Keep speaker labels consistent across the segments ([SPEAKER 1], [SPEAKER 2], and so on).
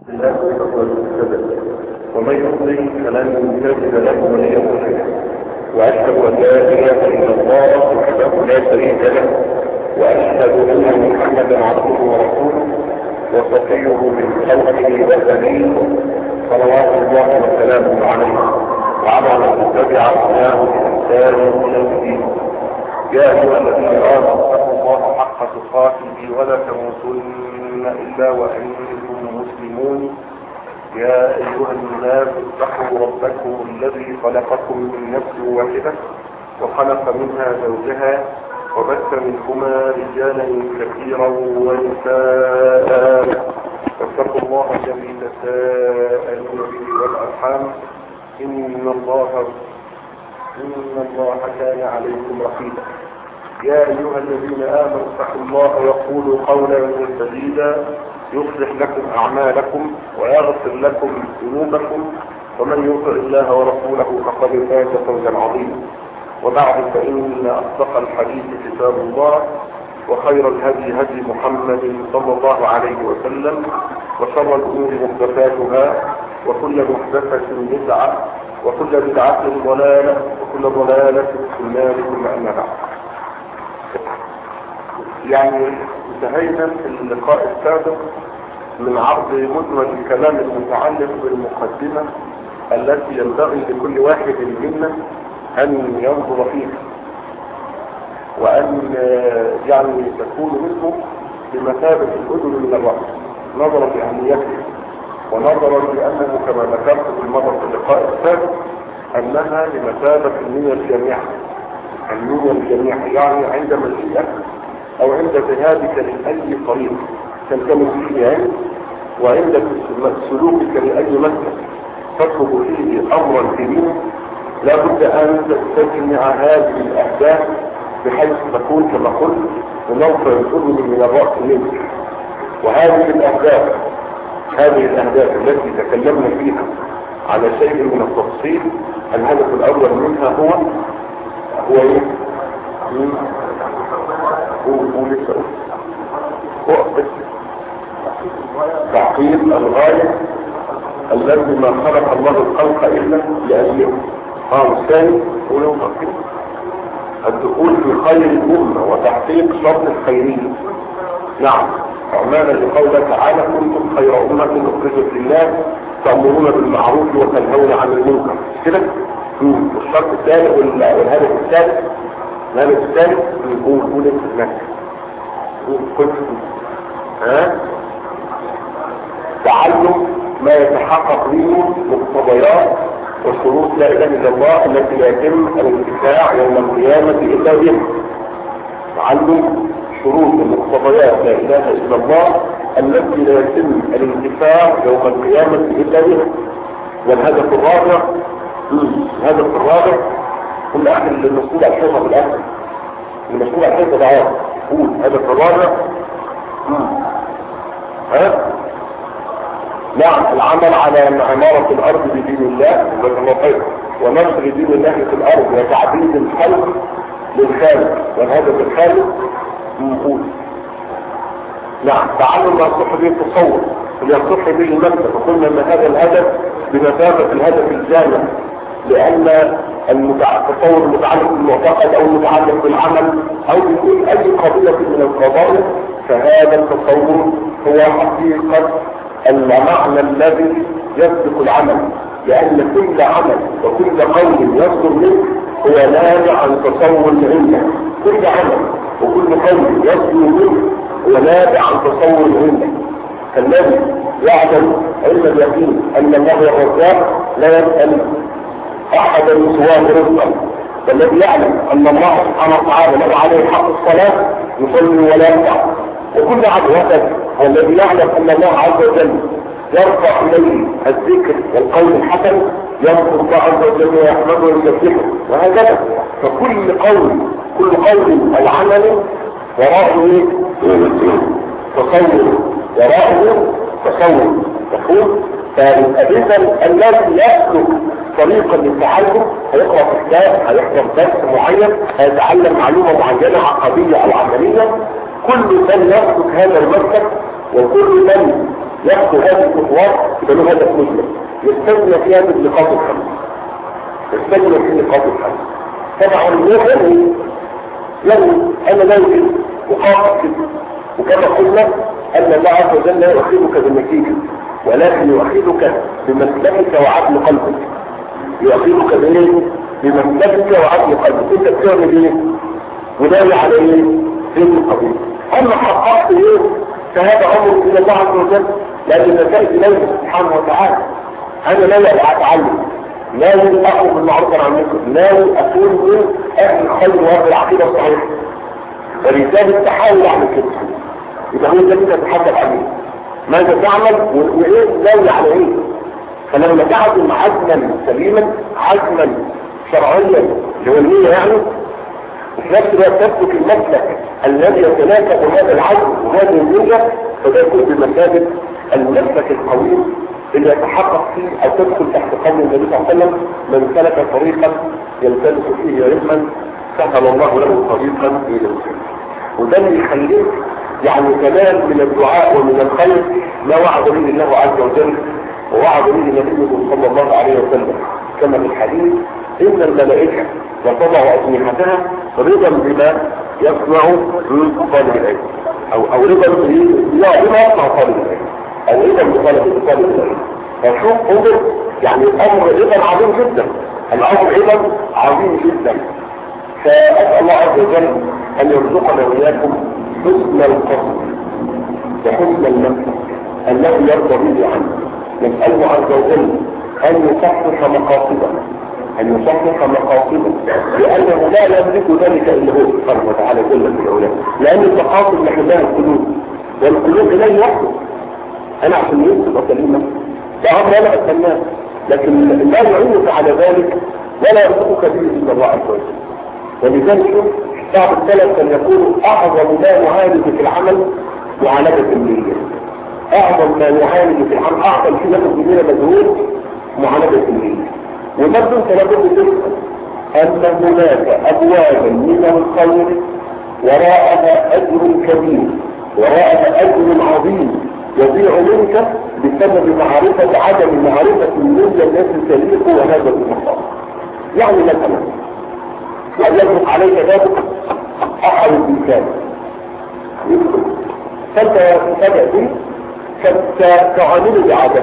[SPEAKER 1] لا ومن يضلل فلن تجد له وليا مرشدا واشهد ان لا اله الا الله وحده لا شريك له واشهد ان محمدا عبده ورسوله وصفيه من خلقه وسبيله صلوات الله وسلامه عليه وعلى من تبع هداه بإحسان الى الدين يا ايها الذين امنوا اتقوا الله حق تقاته ولا تموتن الا وانتم مسلمون يا ايها الناس اتقوا ربكم الذي خلقكم من نفس واحده وخلق منها زوجها وبث منهما رجالا كثيرا ونساء واتقوا الله الذي تساءلون به والارحام ان الله ان الله كان عليكم رقيبا يا ايها الذين امنوا اتقوا الله وقولوا قولا سديدا يصلح لكم اعمالكم ويغفر لكم ذنوبكم ومن يطع الله ورسوله فقد فاز فوزا عظيما وبعد فان اصدق الحديث كتاب الله وخير الهدي هدي محمد صلى الله عليه وسلم وشر الامور محدثاتها وكل محدثه بدعه وكل بدعه ضلاله وكل ضلاله في النار ثم اما بعد يعني انتهينا في اللقاء السابق من عرض مجمل الكلام المتعلق بالمقدمة التي ينبغي لكل واحد منا أن ينظر فيها وأن يعني تكون منه بمثابة الأذن من الرأس نظرا لأهميته ونظرا لأنه كما ذكرت في المرة في اللقاء السابق أنها بمثابة النية الجامعة النية الجامعة يعني عندما جئت او عند ذهابك لأي طريق تلتمس فيه علم وعند سلوكك لأي مسلك تطلب فيه أمرا كبيرا لابد أن تستجمع هذه الأهداف بحيث تكون كما قلت موقع الأذن من الرأس منك وهذه الأهداف هذه الأهداف التي تكلمنا فيها على شيء من التفصيل الهدف الأول منها هو هو ايه؟ ولسه وقت تحقيق الغاية الذي ما خلق الله الخلق إلا لأجله اه الثاني ولو تحقيق الدخول في خير الأمة وتحقيق شرط الخيرية نعم أعمالا لقوله تعالى كنتم خير أمة أخرجت لله تأمرون بالمعروف وتنهون عن المنكر كده الشرط الثالث والهدف الثالث الهدف الثالث يقول قول انت كنت ها تعلم ما يتحقق به مقتضيات وشروط لا اله الا الله التي لا يتم الانتفاع يوم القيامه الا بها تعلم شروط ومقتضيات لا اله الا الله التي لا يتم الانتفاع يوم القيامه الا بها والهدف الرابع الهدف الرابع كل احد المسؤول عن الحفظ بالاخر المسؤول عن الحفظ ده قول هدف الرابع ها نعم العمل على عمارة الارض بدين الله جزاك الله خير ونشر دين الله في الارض وتعبيد الخلق للخالق والهدف الخالق نقول نعم تعلم ما يصح به التصور ويصح به المكتب فقلنا ان هذا الهدف بمثابة الهدف الجامع لان التصور المتعلق بالمعتقد او المتعلق بالعمل او بكل اي قضية من القضايا فهذا التصور هو حقيقة المعنى الذي يسبق العمل لان كل عمل وكل قول يصدر منه هو نابع عن تصور عنده كل عمل وكل قول يصدر منه هو نابع عن تصور عنده فالذي يعلم علم اليقين ان الله هو الرزاق لا يسأل احدا سواه رزقا والذي يعلم ان الله سبحانه وتعالى له عليه حق الصلاة يصلي ولا يرفع وكل عبد هكذا والذي يعلم ان الله عز وجل يرفع اليه الذكر والقول الحسن يذكر الله عز وجل ويحمده ويسبحه وهكذا فكل قول كل قول العمل وراءه ايه؟ تصور وراءه تصور مفهوم فاذا الذي يسلك طريقا للتعلم هيقرا في كتاب هيحضر درس معين هيتعلم معلومه معينه عقديه او عمليه كل من يسلك هذا المسلك وكل من يأخذ هذه الخطوات يبقى له هدف مجمل يستثنى فيها من نقاط الخمس يستثنى في نقاط الخمس طبعا مثلا يعني انا لا يمكن اقاطع وكما قلنا ان الله عز وجل لا يؤخذك بالنتيجه ولكن يؤخذك بمسلكك وعقل قلبك يؤخذك بايه؟ بمسلكك وعقل قلبك انت بتعمل ايه؟ وناوي على ايه؟ في القضيه اما حققت ايه؟ فهذا امر الى الله عز وجل لان النتائج ليس سبحانه وتعالى انا ناوي اتعلم ناوي اخذ بالمعروف عن المنكر ناوي اكون من اهل الخير واهل العقيده الصحيحه ولذلك تحاول اعمل كده يبقى هو ده اللي تتحدث عليه ماذا تعمل وايه ناوي على ايه فلما تعزم عزما سليما عزما شرعيا اللي هو النية يعني وفي نفس الوقت تسلك المسلك الذي يتناسب هذا العزم وهذه النية فده يكون بمثابة المسلك القويم اللي يتحقق فيه او تدخل تحت قول النبي صلى الله عليه وسلم من سلك طريقا يلتمس فيه علما سهل الله له طريقا الى الجنه وده اللي يخليك يعني كمان من الدعاء ومن الخير ما وعد به الله عز وجل ووعد به نبيه صلى الله عليه وسلم كما في الحديث ان الملائكه وتضع اجنحتها رضا بما يصنع طالب العلم او او رضا بما يصنع طالب العلم او رضا بطلب طالب العلم فشوف انظر يعني الامر رضا عظيم جدا الامر رضا عظيم جدا فاسال الله عز وجل ان يرزقنا واياكم حسن القصد وحسن النفس الذي يرضى به عنه نسأله عز وجل أن يصحح مقاصده أن يصحح مقاصده لأنه لا يملك ذلك إلا هو سبحانه وتعالى جل في الأولاد لأن المقاصد محلها القلوب والقلوب إليه وحده أنا عشان يمسك سليمة ده أمر أنا أتمناه لكن لا يعينك على ذلك ولا يرزقك به إلا الله عز وجل ولذلك شوف بعض السلف كان يقول اعظم ما يعالج في العمل معالجة النية اعظم ما يعالج في العمل اعظم شيء ياخد مننا مجهود معالجة النية وبرضه انت لابد تفهم ان هناك ابوابا من الخير وراءها اجر كبير وراءها اجر عظيم يضيع منك بسبب معرفة عدم معرفة النية التي تليق وهذا المقام يعني مثلا أن يطلق عليك ذلك أحد الإنسان فأنت تتابع به فتعامله بعدم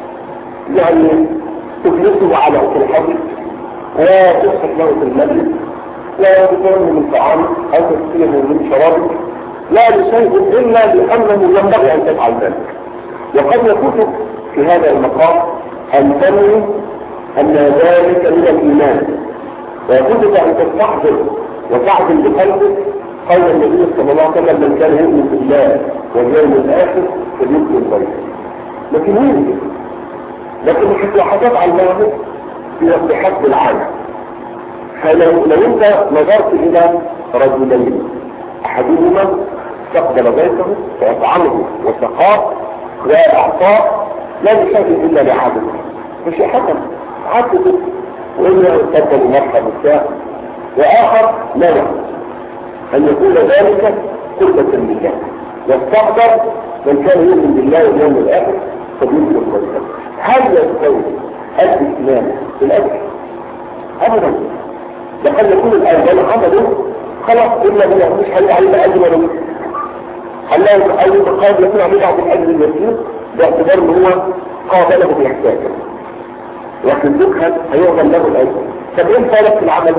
[SPEAKER 1] يعني تجلسه على في الحديث وتصحك له في المجلس لا تطعمه من طعام أو تسقيه من شراب لا لشيء إلا لأنه ينبغي أن تفعل ذلك وقد يفوتك في هذا المقام أن تنوي أن ذلك من الإيمان ويجب أن تستحضر وتعدل بقلبك قول النبي صلى الله عليه وسلم من كان يؤمن بالله واليوم الآخر فليؤمن البيت لكن مين لكن مش هتفعل ذلك بحسب العالم فلو لو انت نظرت الى رجلين احدهما استقبل بيته واطعمه وسقاه واعطاه لا بشيء الا لعادته مش حكم عادته وإلا يفضل مرحب الساعة وآخر لا أن يكون ذلك قربة لله يستحضر من كان يؤمن بالله واليوم الآخر فبيمكن الطريقة هل يستوي الإسلام في الأجل؟ أبدا لقد يكون الآن عمله خلاص إلا بالله مش هيبقى عليه أجل ولا مثل الله أول قاد يكون عليه بعض الأجل اليسير باعتبار أن هو قابله بإحساسه لكن ذكر هيعمل له الاجر طب ايه الفارق في العمل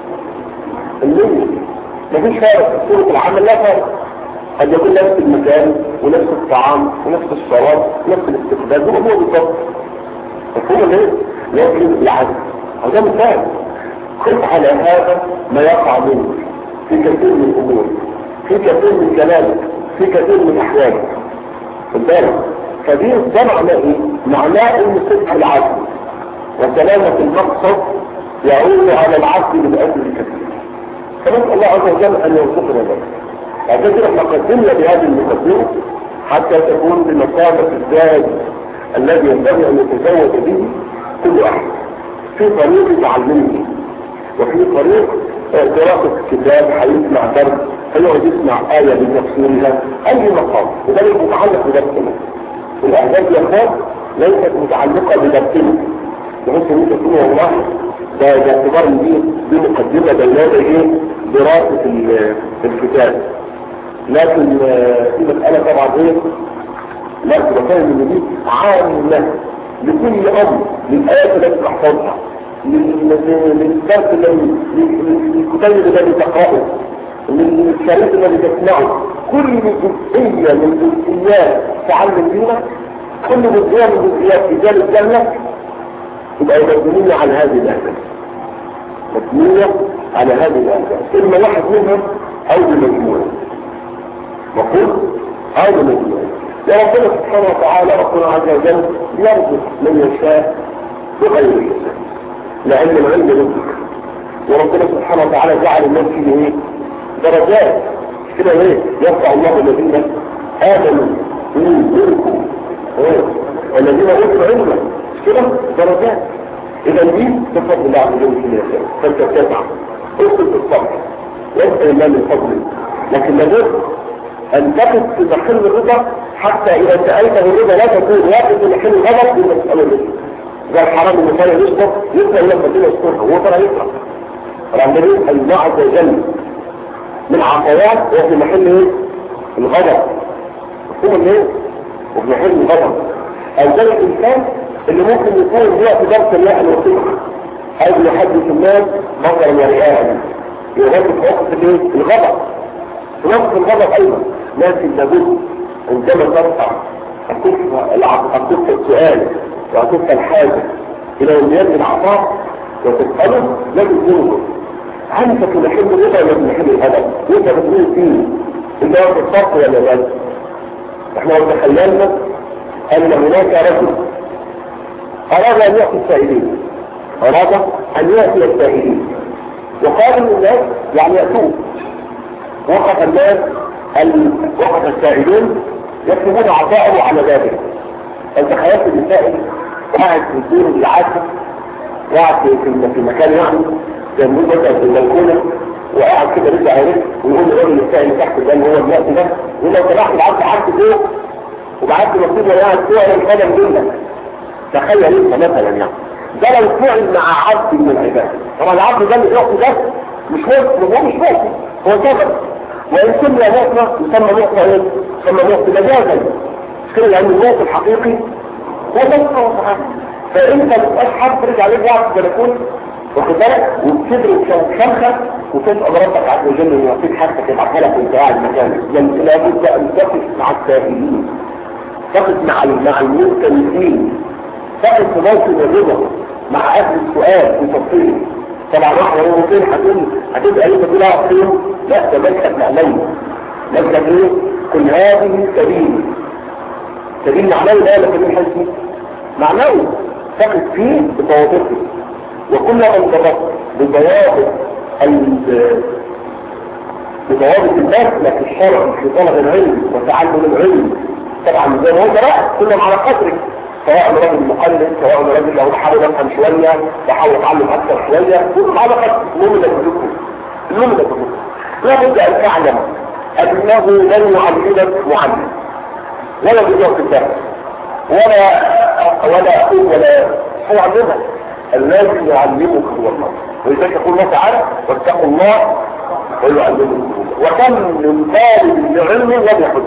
[SPEAKER 1] النية مفيش فارق في صورة العمل لا فارق قد يكون نفس المكان ونفس الطعام ونفس الشراب ونفس الاستخدام هو هو بالضبط مفهوم ليه؟ لكن العدل وده مثال خذ على هذا ما يقع منك في كثير من الامور في كثير من كلامك في كثير من احوالك خد بالك فدي ده معناه ايه؟ معناه ان صدق العدل وسلامة المقصد يعود على العبد من أجل الكثير فنسأل الله عز وجل أن يرزقنا ذلك عشان كده احنا قدمنا بهذه المقدمة حتى تكون بمثابة الزاد الذي ينبغي أن يتزود به كل أحد في طريق تعلمه وفي طريق دراسة كتاب هيسمع درس هيقعد يسمع آية بتفسيرها أي مقام وده متعلق بنفسنا الاهداف يا اخوان ليست متعلقه بضبطنا بحيث ان انت تقول والله ده ده اعتبار ان دي دي مقدمه بينما ايه دراسه ال- الكتاب لكن آه، في مساله طبعا ايه لا تبقى فاهم ان دي عامه لكل امر للايات التي تحفظها لل- للدرس الذي للكتاب الذي تقراه للشريط الذي تسمعه كل جزئيه من جزئيات تعلم فيها كل جزئيه من جزئيات رجال الجنه تبقى مبنيه على هذه الاهداف مبنيه على هذه الاهداف اما واحد منهم او بمجموعه مفهوم او بمجموعه يا ربنا سبحانه وتعالى ربنا عز وجل يرزق من يشاء بغير حساب لان العلم رزق وربنا سبحانه وتعالى جعل الناس فيه ايه درجات كده ايه يرفع الله الذين امنوا منكم إيه؟ والذين اوتوا علما كده درجات اذا دي بفضل الله عز وجل في يشاء فانت تسعى اكتب بالصبر واسال الله من فضله لكن لابد ان تقف في محل الرضا حتى اذا سالته الرضا لا تكون واقف في محل الغضب بالمساله دي زي الحرام اللي كان يشرب يسال لما الدنيا يذكرها هو ترى يقرا ربنا يسال الله عز وجل من عطايات وفي محل ايه؟ الغضب مفهوم ايه؟ وفي محل الغضب او زي الانسان اللي ممكن يكون هو في درس الله الوثيق او يحدث الناس نظرا ورئاء يغضب في وقت الايه؟ الغضب في وقت الغضب ايضا لكن لابد عندما ترفع أكف السؤال وأكف الحاجة إلى وليات العطاء وتسأله لازم تنظر هل انت في محل الرضا ولا في محل الهدف؟ وانت بتقول فيه انت واقف الصف ولا لا؟ احنا لو تخيلنا ان هناك رجل اراد ان ياتي السائلين اراد ان ياتي السائلين وقال للناس يعني ياتوه وقف الناس ال- وقف السائلون يكتبون عطاءه على بابه انت تخيلت السائل قاعد في الدور العاشر قاعد في في- في مكان يعني جنبه مثلا في البلكونه وقاعد كده رجع يرد ويقول للراجل السائل تحت ده اللي هو الوقت ده يقول لو طلعت العبد عبد فوق وبعت مكتوب وانا قاعد فوق انا القدم منك تخيل انت مثلا يعني ده لو فعل مع عبد من العباد طبعا العبد ده اللي بيحكي ده مش ممكن هو مش ممكن هو سبب وان كنا نقطة يسمى نقطة ايه؟ يسمى نقطة مجازا مش كده لان النقطة الحقيقي هو ده سبحانه وتعالى فانت بتسحب ترجع عليك واحد في البلكونه واخد بالك وبتدرك شمخة وتسأل ربك عز وجل ان يعطيك حاجتك يبعثها لك وانت قاعد مكانك يعني لابد ان تقف مع السائلين تقف مع مع المستمعين تقف في موطن الرضا مع اهل السؤال وتفصيله طبعا واحدة لو فين هتقول هتبقى ايه تقول اقف فين لا ده مكتب معنوي مكتب ايه كل هذه سبيل سبيل معنوي لا لا سبيل حسي معنوي تقف فيه بتواضعه وكلما انضبطت بضوابط ال- بضوابط المسلك الشرعي في طلب العلم وتعلم العلم طبعا زي ما قلت بقى كلهم على قدرك سواء راجل مقلد سواء راجل لو حاول افهم شويه بحاول اتعلم اكثر شويه كلهم على قدر المهم ده كلكم المهم ده كلكم لابد ان تعلم انه لن يعلمك معلم ولا بدون في الدرس ولا ولا اخوه ولا هو علمك الذي يعلمك هو الله ولذلك يقول الله تعالى واتقوا الله ويعلمكم الله وكم من طالب لعلم لم يحدث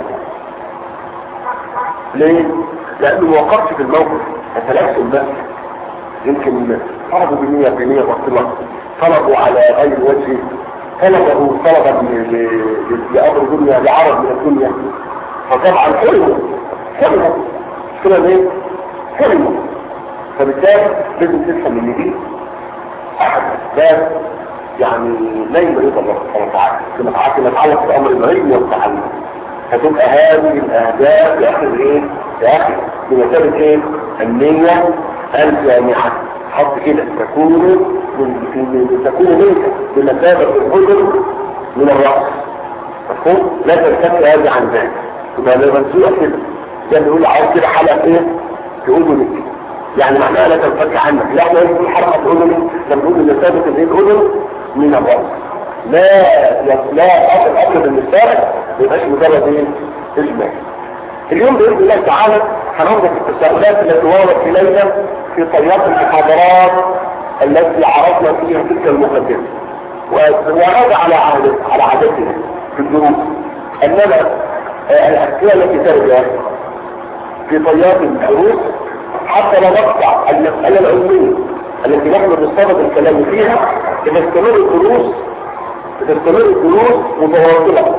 [SPEAKER 1] ليه؟ لأنه ما وقفش في الموقف فتلبس الناس يمكن طلبوا بنية بنية بطلة طلبوا على غير وجه طلبه طلبا ل- ل- لأمر الدنيا لعرض من الدنيا فطبعا حلموا حلموا كده ليه؟ حلموا فبالتالي لازم تفهم ان دي احد اسباب يعني لا يريد الله سبحانه وتعالى كما تعالى كما تعلق بامر العلم والتعلم فتبقى هذه الاهداف في اخر ايه؟ في اخر بمثابه ايه؟ النية الجامعة حط كده تكون من تكون منك بمثابة الحجر من الرأس مفهوم؟ لا تنتهي هذه عن ذلك يبقى لما تسوق كده زي ما بيقول عاوز كده حلقة ايه؟ تقول له يعني معناها لا تنفك عنك لا احنا نقول حركة الأذن لما نقول إن ثابت الايه الأذن من الرأس لا لا أصل أصل بالنسبة ما يبقاش مجرد ايه؟ إجمال اليوم بإذن الله تعالى هننظر في التساؤلات التي وردت الينا في طيات المحاضرات التي عرضنا فيها تلك المقدمه وهذا على عادة على عادتنا في الدروس اننا الاسئله التي ترجع في طيات الدروس حتى لا نقطع المساله العلميه التي نحن بصدد الكلام فيها تستمر الدروس تستمر الدروس متواصله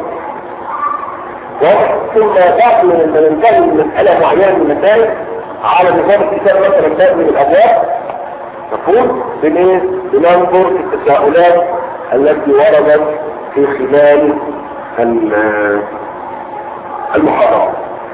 [SPEAKER 1] ثم بعد ما ننتهي من مسألة معينة من المسائل على نظام الكتاب مثلا باب من الأبواب نقول بنيه بننظر في التساؤلات التي وردت في خلال المحاضرة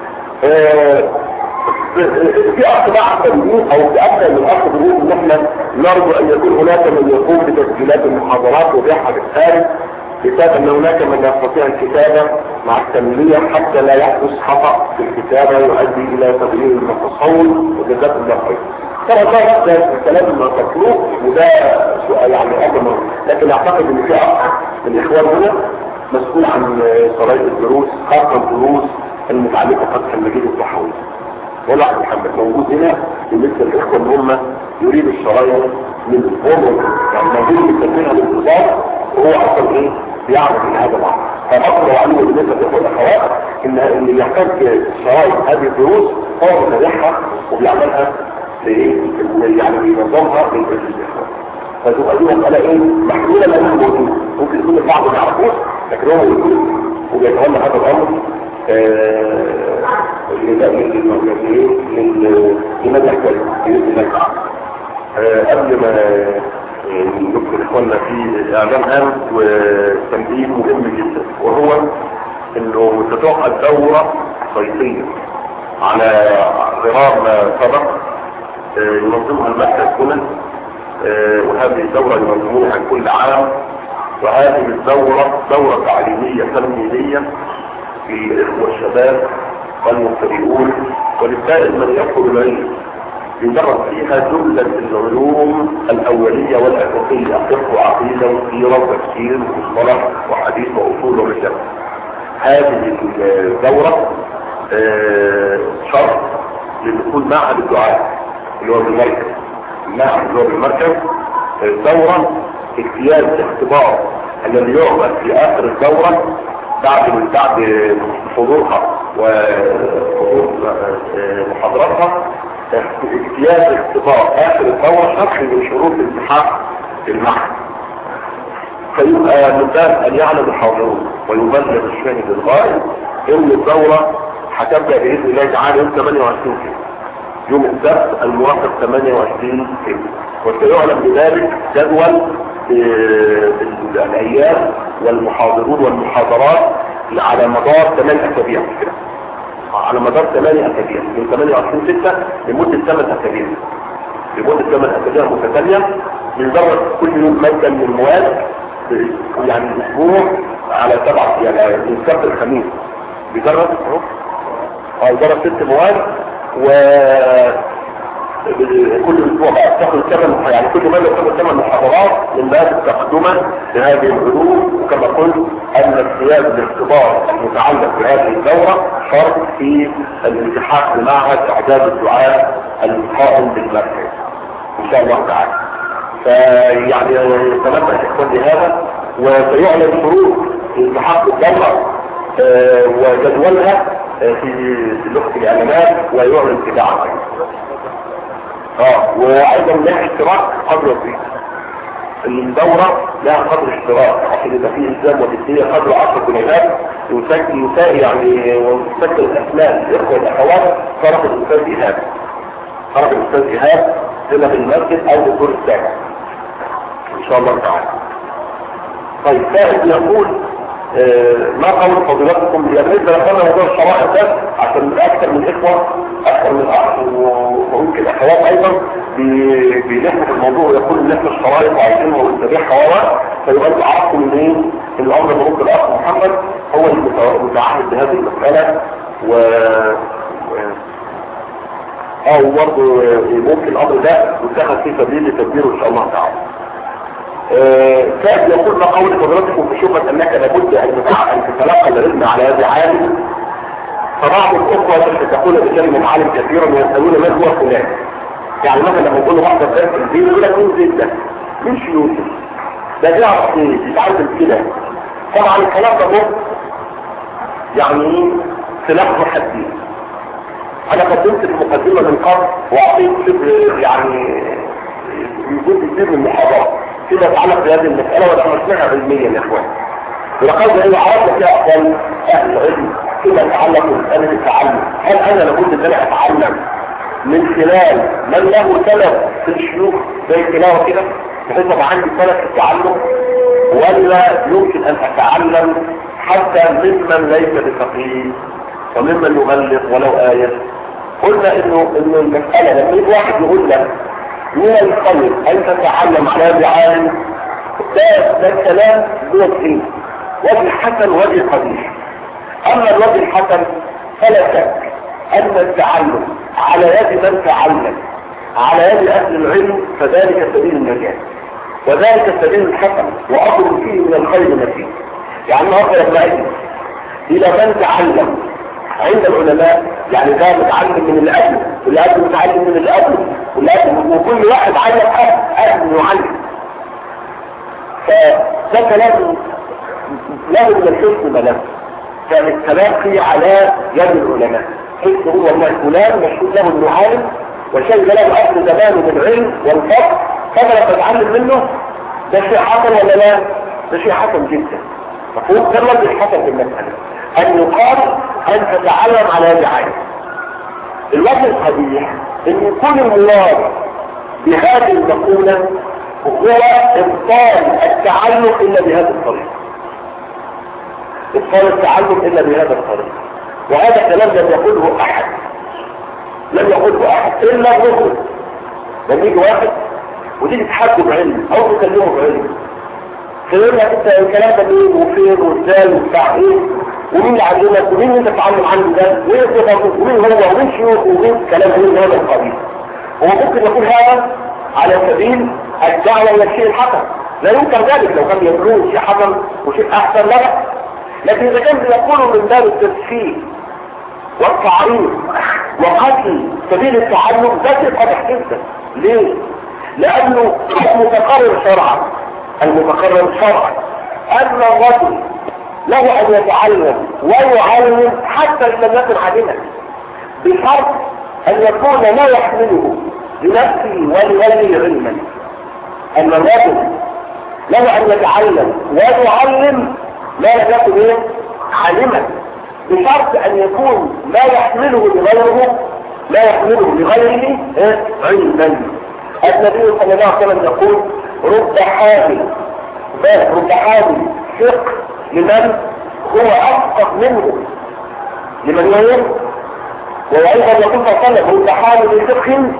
[SPEAKER 1] في اخ بعض تنبيه او في اكثر من اخ بنقول ان احنا نرجو ان يكون هناك من يقوم بتسجيلات المحاضرات وبيعها بالخارج بسبب ان هناك من يستطيع الكتابة مع التنمية حتى لا يحدث خطأ في الكتابة يؤدي الى تغيير التصور وجزاك الله خير. طبعا ده نفس الكلام المطلوب وده سؤال يعني امر مهم لكن اعتقد ان في اخ من الاخوان هنا مسؤول عن صلاة الدروس خاصة الدروس المتعلقة بفتح المجيد الصحوي. ولا احمد محمد موجود هنا ومثل الاخوة اللي هم يريدوا الشرايط من الفور يعني موجود يسميها الانتظار وهو اصلا ايه بيعمل في هذا الامر فاقدر عليه بالنسبه للاخوه الاخوات ان اللي يحتاج شرائط هذه الدروس هو بيتابعها وبيعملها يعني بينظمها للاخوه فتبقى دي مساله ايه محلوله لانها موجوده ممكن يكون البعض ما يعرفوش لكن هو موجود وبيتولى هذا الامر لمدى باذن الله قبل ما ندخل اخواننا في اعلان هام وتنبيه مهم جدا وهو انه ستعقد دورة صيفية على غرار ما سبق ينظمها المركز هنا وهذه الدورة ينظمونها كل عام وهذه الدورة دورة تعليمية تمهيدية للإخوة الشباب والمبتدئون وللسائل من يدخل العلم يدرس فيها جملة العلوم الأولية والأساسية فقه وعقيدة وسيرة وتفسير ومصطلح وحديث وأصول ورجال هذه الدورة شرط لدخول معهد الدعاء اللي هو بالمركز المعهد اللي هو بالمركز دورة اجتياز اختبار الذي يعمل في آخر الدورة بعد بعد حضورها وحضور محاضراتها اجتياز اختبار اخر الدورة شرح من شروط الالتحاق في المعهد فيبقى مدام ان يعلم الحاضرون ويبلغ الشاهد الغائب ان الدورة هتبدأ باذن الله تعالى يوم 28 كيلو يوم السبت الموافق 28 كيلو وسيعلم بذلك جدول الايام والمحاضرون والمحاضرات على مدار 8 اسابيع كده على مدار 8 اسابيع من 28 6 لمده 8 اسابيع لمده 8 اسابيع متتاليه بندرس كل يوم ماده من المواد يعني اسبوع على سبعة يعني من السبت الخميس بيدرس اه بيدرس ست مواد و كل اسبوع بقى بتاخد ثمان يعني كل ماده بتاخد ثمان محاضرات من باب التقدمه لهذه العلوم وكما قلت ان اجتياز الاختبار المتعلق بهذه الدوره شرط في الالتحاق بمعهد اعداد الدعاء القائم بالمركز ان شاء الله تعالى فيعني تنبه الاخوان لهذا وسيعلن شروط الالتحاق بالدوره وجدولها في لغه الاعلانات ويعلن تباعا اه وايضا لها اشتراك قدر الضيق الدورة لها قدر اشتراك عشان يبقى فيه الزام وتدية قدر 10 جنيهات يسجل يساوي يعني ويسجل الاسماء الاخوة الاخوات طرف الاستاذ ايهاب طرف الاستاذ ايهاب هنا في المسجد او الدكتور السابع ان شاء الله تعالى طيب سائل يقول آه ما قول فضيلتكم بالنسبه لقلنا موضوع الشرائع ده عشان اكثر من اخوه اكثر من اخ وممكن اخوات ايضا بيلحوا في الموضوع ويقول ان احنا الشرائط وعايزينها ونتبعها ورا فيبقى انتوا عرفتوا منين ان الامر ملوك الاخ محمد هو المتعهد بهذه المساله و اه وبرضه ممكن الامر ده يتخذ فيه سبيل لتدبيره ان شاء الله تعالى كاد يقول ما قول حضرتكم في شبهة انك لابد ان تتلقى العلم على يد عالم فبعض الاخوه يتقون بكلمه عالم كثيرا ويسالون من هو فلان يعني مثلا لما يقولوا واحده درس الدين يقول لك مين زيد ده؟ مش يوسف ده بيعرف ايه؟ بيتعلم كده طبعا الكلام ده مو يعني سلاح محدد انا قدمت المقدمه من قبل واعطيت شبه يعني يكون كثير من المحاضرات فيما يتعلق بهذه المساله ودرسناها علميا يا اخوان ولقد هي عرفنا فيها اقوال اهل العلم فيما يتعلق بمساله التعلم هل انا لابد ان انا اتعلم من خلال من له سلف في الشيوخ زي التلاوه كده بحيث يبقى عندي سلف في التعلم ولا يمكن ان اتعلم حتى ممن ليس بفقيه وممن يبلغ ولو آية قلنا انه انه المسألة لما يجي واحد يقول لك من الخير ان تتعلم على يد عالم ده ده الكلام له وجهين وجه حسن وجه قبيح اما الوجه الحسن فلا شك ان التعلم على يد من تعلم على يد اهل العلم فذلك سبيل النجاة وذلك سبيل الحسن واصل فيه من الخير نتيجه يعني النهارده لما اجي الى من تعلم عند العلماء يعني ده متعلم من الأب والأب متعلم من الأب والأب وكل واحد علم أب أب يعلم فده كلام له من الحسن ملف فالتلاقي على يد العلماء حسن هو الله فلان مشهود له انه عالم وشهد له اهل زمانه بالعلم والفضل فضل تتعلم منه ده شيء حسن ولا لا؟ ده شيء حسن جدا مفهوم ده الوجه الحسن في المسألة أن يقال أن تتعلم على يد عين الوجه القبيح أن يكون المراد بهذه المقولة هو إبطال التعلم إلا بهذا الطريق إبطال التعلم إلا بهذا الطريق وهذا كلام لم يقوله أحد لم يقوله أحد إلا الرسل لما يجي واحد وتيجي تحدث بعلم أو تكلمه بعلم تقول لك انت الكلام ده مين وفين وازاي وبتاع ايه ومين اللي علمك ومين انت تتعلم عنه ده وايه صفاته ومين هو ومين شيوخ ومين كلام من هذا القبيل هو ممكن يكون هذا على سبيل الدعوة الى الشيء الحسن لا يمكن ذلك لو كان يقولون شيء حسن وشيء احسن لا لكن اذا كان بيقولوا من باب التسفيه والتعريض وقتل سبيل التعلم ده شيء قبح جدا ليه؟ لانه متقرر شرعا المتقرر شرعا ان الرجل له ان يتعلم ويعلم حتى ان لم يكن عالما بشرط ان يكون ما يحمله لنفسه ولغيره علما ان الرجل له ان يتعلم ويعلم ما لم يكن ايه عالما بشرط ان يكون ما يحمله لغيره لا يحمله لغيره إيه؟ علما النبي صلى الله عليه وسلم يقول رب حامل رب حامل فقه لمن هو افقه منه لمن يوم وايضا يقول صلى الله عليه وسلم رب حامل فقه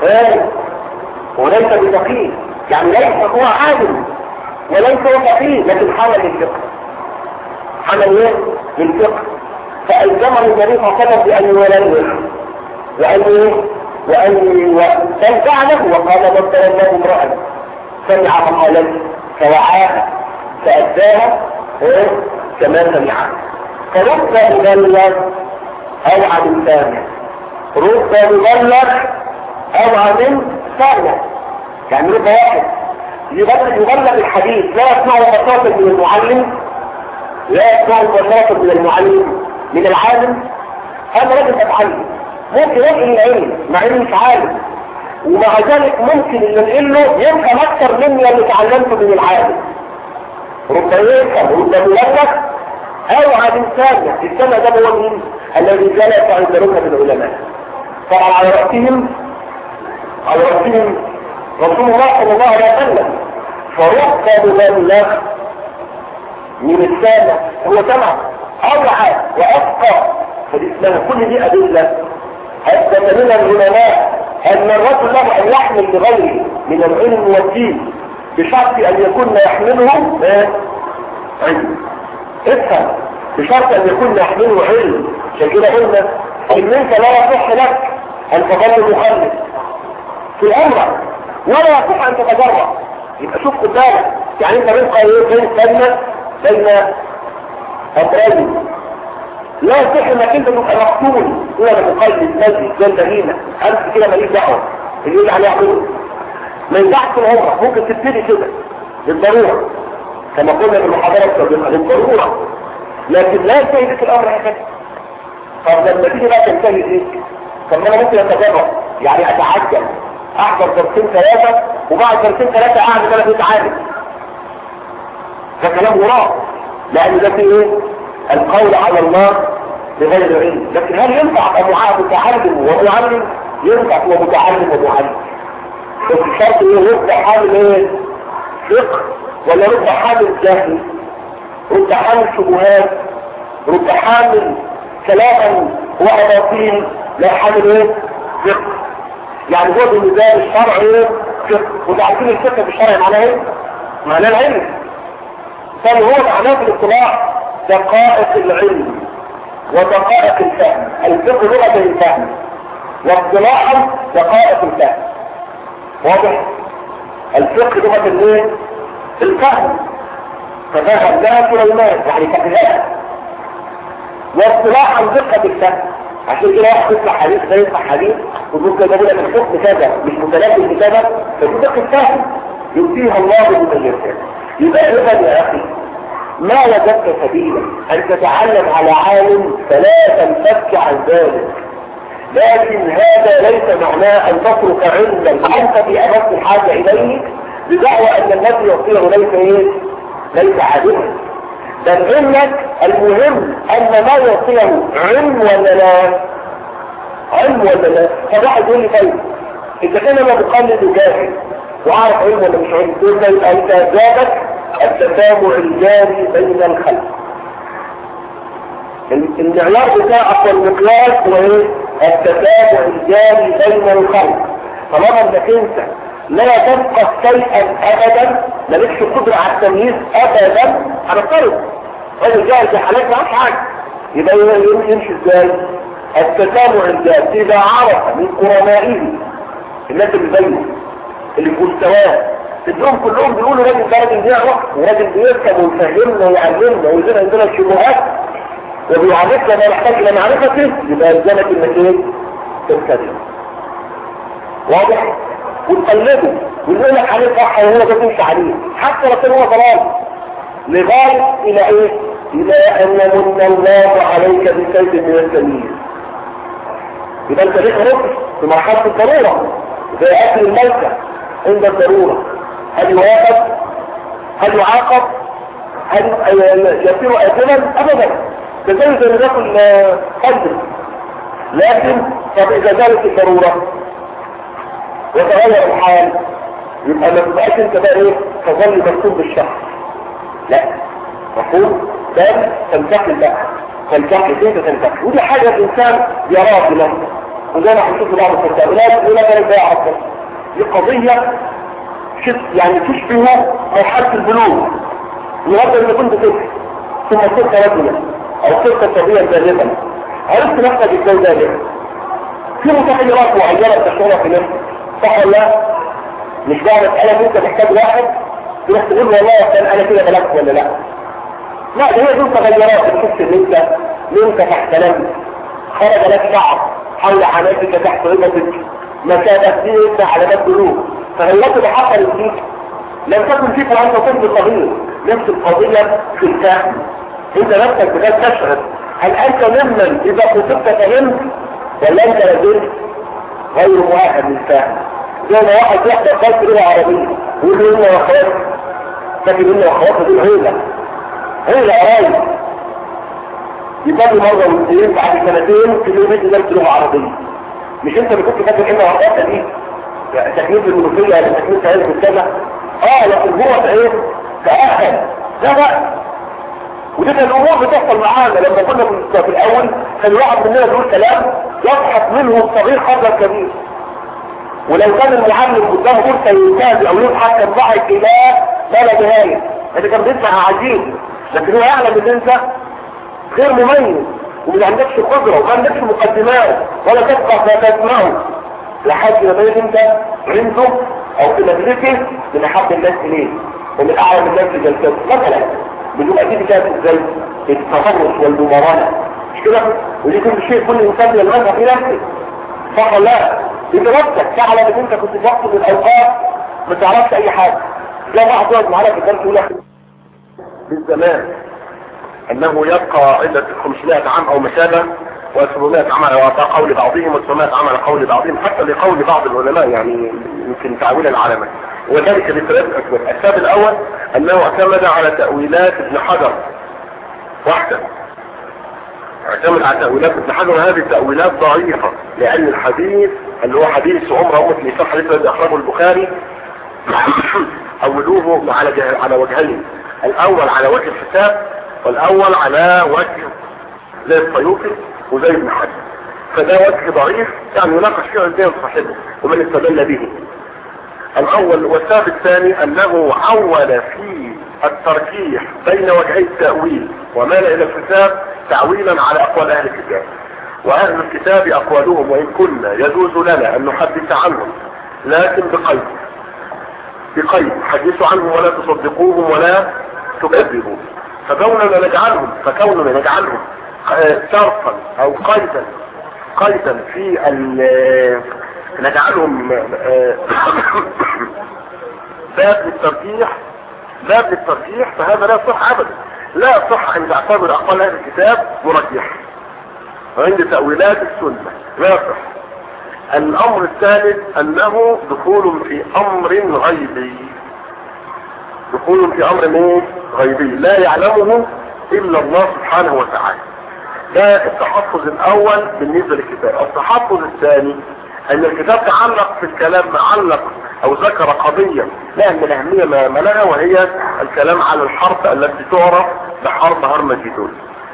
[SPEAKER 1] وليس بفقيه يعني ليس هو عالم وليس هو فقيه لكن حمل الفقه حمل ايه للفقه فالزمه النبي صلى الله عليه وسلم بان يولده وان وان تنفع له وقال من تولاه امرأة سمع مقالته فوعاها فأداها كما سمعها فرب مبلغ أو عن ثاني رب مبلغ أو عن ثاني يعني رب واحد يبلغ يبلغ الحديث لا يسمع بساطة من المعلم لا يسمع بساطة من المعلم من العالم هذا راجل متعلم ممكن ينقل العلم مع انه مش عالم ومع ذلك ممكن ان ننقله يفهم اكثر مني اللي اتعلمته من العالم رب يفهم رب يبلغ او عن انسان السنة ده هو مين الذي جلس عند ركب العلماء طبعا على رأسهم على رأسهم رسول الله صلى الله عليه وسلم فرب مبلغ من السنة هو سمع اوعى وافقى فدي اسمها كل دي ادله حتى من العلماء ان الرجل له ان يحمل لغيره من العلم والدين بشرط ان يكون ما يحمله علم افهم بشرط ان يكون ما يحمله علم عشان كده قلنا ان انت لا يصح لك ان تظل مخلف في امرك ولا يصح ان تتجرأ يبقى شوف قدامك يعني انت بين قيمين بين كلمه بين امرين
[SPEAKER 2] لا يصح انك انت تبقى مقتول هو انا مقلد مسجد زي البهيمه انت كده ماليش دعوه اللي يقول عليه يعمله ما ينفعش طول عمرك ممكن تبتدي كده للضروره كما قلنا في المحاضره السابقه للضروره لكن لا ينتهي بك الامر هكذا طب لما تيجي بقى تنتهي ايه طب ما انا ممكن اتجرب يعني اتعجل احضر درسين ثلاثه وبعد درسين ثلاثه اعمل انا بيتعامل ده كلام وراء لان ده في ايه القول على الله بغير علم لكن هل ينفع ابقى متعلم ومعلم ينفع هو متعلم ومعلم بس الشرط ايه رد حامل ايه فقه ولا رد حامل جهل رد حامل شبهات رد حامل كلاما واباطيل لا حامل ايه فقه يعني هو بالنسبه الشرع ايه فقه وده عارفين الفقه بالشرع معناه ايه معناه العلم بل هو معناه في الاصطلاح دقائق العلم ودقائق الفهم الفقه لغة الفهم واصطلاحا دقائق الفهم واضح الفقه لغة الايه الفهم ففهم لها سليمان يعني فهمها واصطلاحا دقة الفهم عشان كده واحد يسمع حديث ده يسمع حديث ويقول كده بقول لك الحكم كذا مش متلازم بكذا فدي دقة فهم يؤتيها الله بمن يشاء يبقى اذا يا اخي ما وجدت سبيلا ان تتعلم على عالم فلا تنفك عن ذلك لكن هذا ليس معناه ان تترك علما انت في امس الحاجة اليه بدعوى ان الذي يصير ليس ايه ليس عالما بل علمك المهم ان ما يعطيه علم ولا لا علم ولا لا فواحد يقول لي طيب اذا كان انا بقلد جاهل واعرف علم ولا مش علم تقول لي انت جابك التتابع الجاري بين الخلق المعيار بتاعك والمقياس هو ايه التتابع الجاري بين الخلق طالما انك انت لا تبقى شيئا ابدا مالكش قدرة على التمييز ابدا هنفترض راجل جاهل في حالات معاش حاجه يبقى يمشي ازاي التتابع الجاري اذا عرف من قرنائه الناس اللي زيه اللي في مستواه تدهم كلهم بيقولوا راجل ده راجل بيعرف وراجل بيركب ويفهمنا ويعلمنا ويزيد عندنا الشبهات وبيعرفنا ما نحتاج الى معرفته يبقى يلزمك انك ايه تبتدئ واضح وتقلده ويقول لك عليه صح وهو ده تمشي عليه حتى لو كان هو ضلال لغايه الى ايه الى ان يمن الله عليك بسيف من التمييز يبقى انت ليك ركن في مرحله الضروره زي اكل الملكه عند الضروره هل يواقف هل يعاقب هل يصير اثما ابدا ده زي زي ما بياكل قدر لكن طب اذا زالت الضروره وتغير الحال يبقى ما تبقاش انت بقى ايه تظل مكتوب بالشخص لا مفهوم بل تنتقل بقى تنتقل كيف تنتقل ودي حاجه الانسان يراها بنفسه وزي ما هنشوف بعض التساؤلات يقول لك انا ازاي اعرف دي قضيه يعني تشبه مرحله البلوغ يفضل ان كنت طفل ثم صرت رجلا او صرت صبيا جالبا عرفت نفسك ازاي ذلك في متغيرات معينه تشعرها في نفسك صح ولا لا؟ مش بقى مسألة انت محتاج واحد تروح تقول والله كان انا كده بلغت ولا لا لا ده هي دي تغيرات بتحس ان انت نمت تحت لم خرج لك شعر حول حناتك تحت ربطك مسافة دي انت علامات بلوغ فالتغيرات اللي حصلت دي لم تكن فيك وانت طفل صغير نفس القضية في الفهم انت نفسك بجد تشعر هل انت ممن اذا خطبت فهمت ولا انت لازلت غير مؤهل للفهم زي ما واحد يحضر درس لغه عربيه ويقول له انه اخوات لكن انه اخوات دول هيله هيله قرايب يبقى مره واثنين بعد سنتين في اليوم يدي درس لغه عربيه مش انت اللي كنت فاكر انه اخوات دي تكميل المنوفيه ولا تكميل سعيد بالسنه اه لكن هو ايه تاهل لا بقى ودي كان الامور بتحصل معانا لما كنا في الاول كان الواحد مننا يقول كلام يضحك منه الصغير قبل الكبير ولو كان المعلم قدامه فرصه ينتهي او يضحك كان ضحك الى بلا نهايه ده كان بيسمع عجيب لكن هو يعلم ان انت غير مميز وما عندكش قدره وما عندكش مقدمات ولا تفقه ما تسمعه لحد ما بقيت انت عنده او في مدرسه من احب الناس اليه ومن اعلم الناس جلسات مثلا بدون اكيد كانت ازاي التفرس والممارنه مش كده ودي كل شيء كل انسان يلمسها في نفسه صح ولا لا بدراستك تعلم ان انت كنت في وقت من الاوقات ما تعرفش اي حاجه جاء واحد يقعد معانا في الدرس يقول لك
[SPEAKER 1] بالزمان انه يبقى عدة 500 عام او مشابه و700 عام على قول بعضهم و700 عام على قول بعضهم حتى لقول بعض العلماء يعني يمكن تعويل العلامة وذلك لثلاث اسباب السبب الاول انه اعتمد على تأويلات ابن حجر واحدة اعتمد على تأويلات ابن حجر هذه التأويلات ضعيفة لأن الحديث اللي هو حديث عمر أمة الإسلام حديث الذي أخرجه البخاري أولوه على جه... على وجهين الأول على وجه الحساب والأول على وجه زي الطيوفي وزي ابن حجر فده وجه ضعيف يعني يناقش فيه عندنا صاحبه ومن استدل به الأول والسبب الثاني أنه عول في الترجيح بين وجهي التأويل ومال إلى الكتاب تعويلا على أقوال أهل الكتاب وأهل الكتاب أقوالهم وإن كنا يجوز لنا أن نحدث عنهم لكن بقيد بقيد حدثوا عنهم ولا تصدقوهم ولا تكذبوا فكوننا نجعلهم فكوننا نجعلهم شرطا أو قيدا قيدا في نجعلهم باب للترجيح باب للترجيح فهذا لا يصح ابدا لا يصح ان تعتبر اقوال هذا الكتاب مرجح وعند تأويلات السنة لا يصح الامر الثالث انه دخول في امر غيبي دخول في امر ايه غيبي لا يعلمه الا الله سبحانه وتعالى ده التحفظ الاول بالنسبة للكتاب التحفظ الثاني ان الكتاب تعلق في الكلام معلق او ذكر قضية لا من الاهمية ما لها وهي الكلام على الحرب التي تعرف بحرب هرمجدون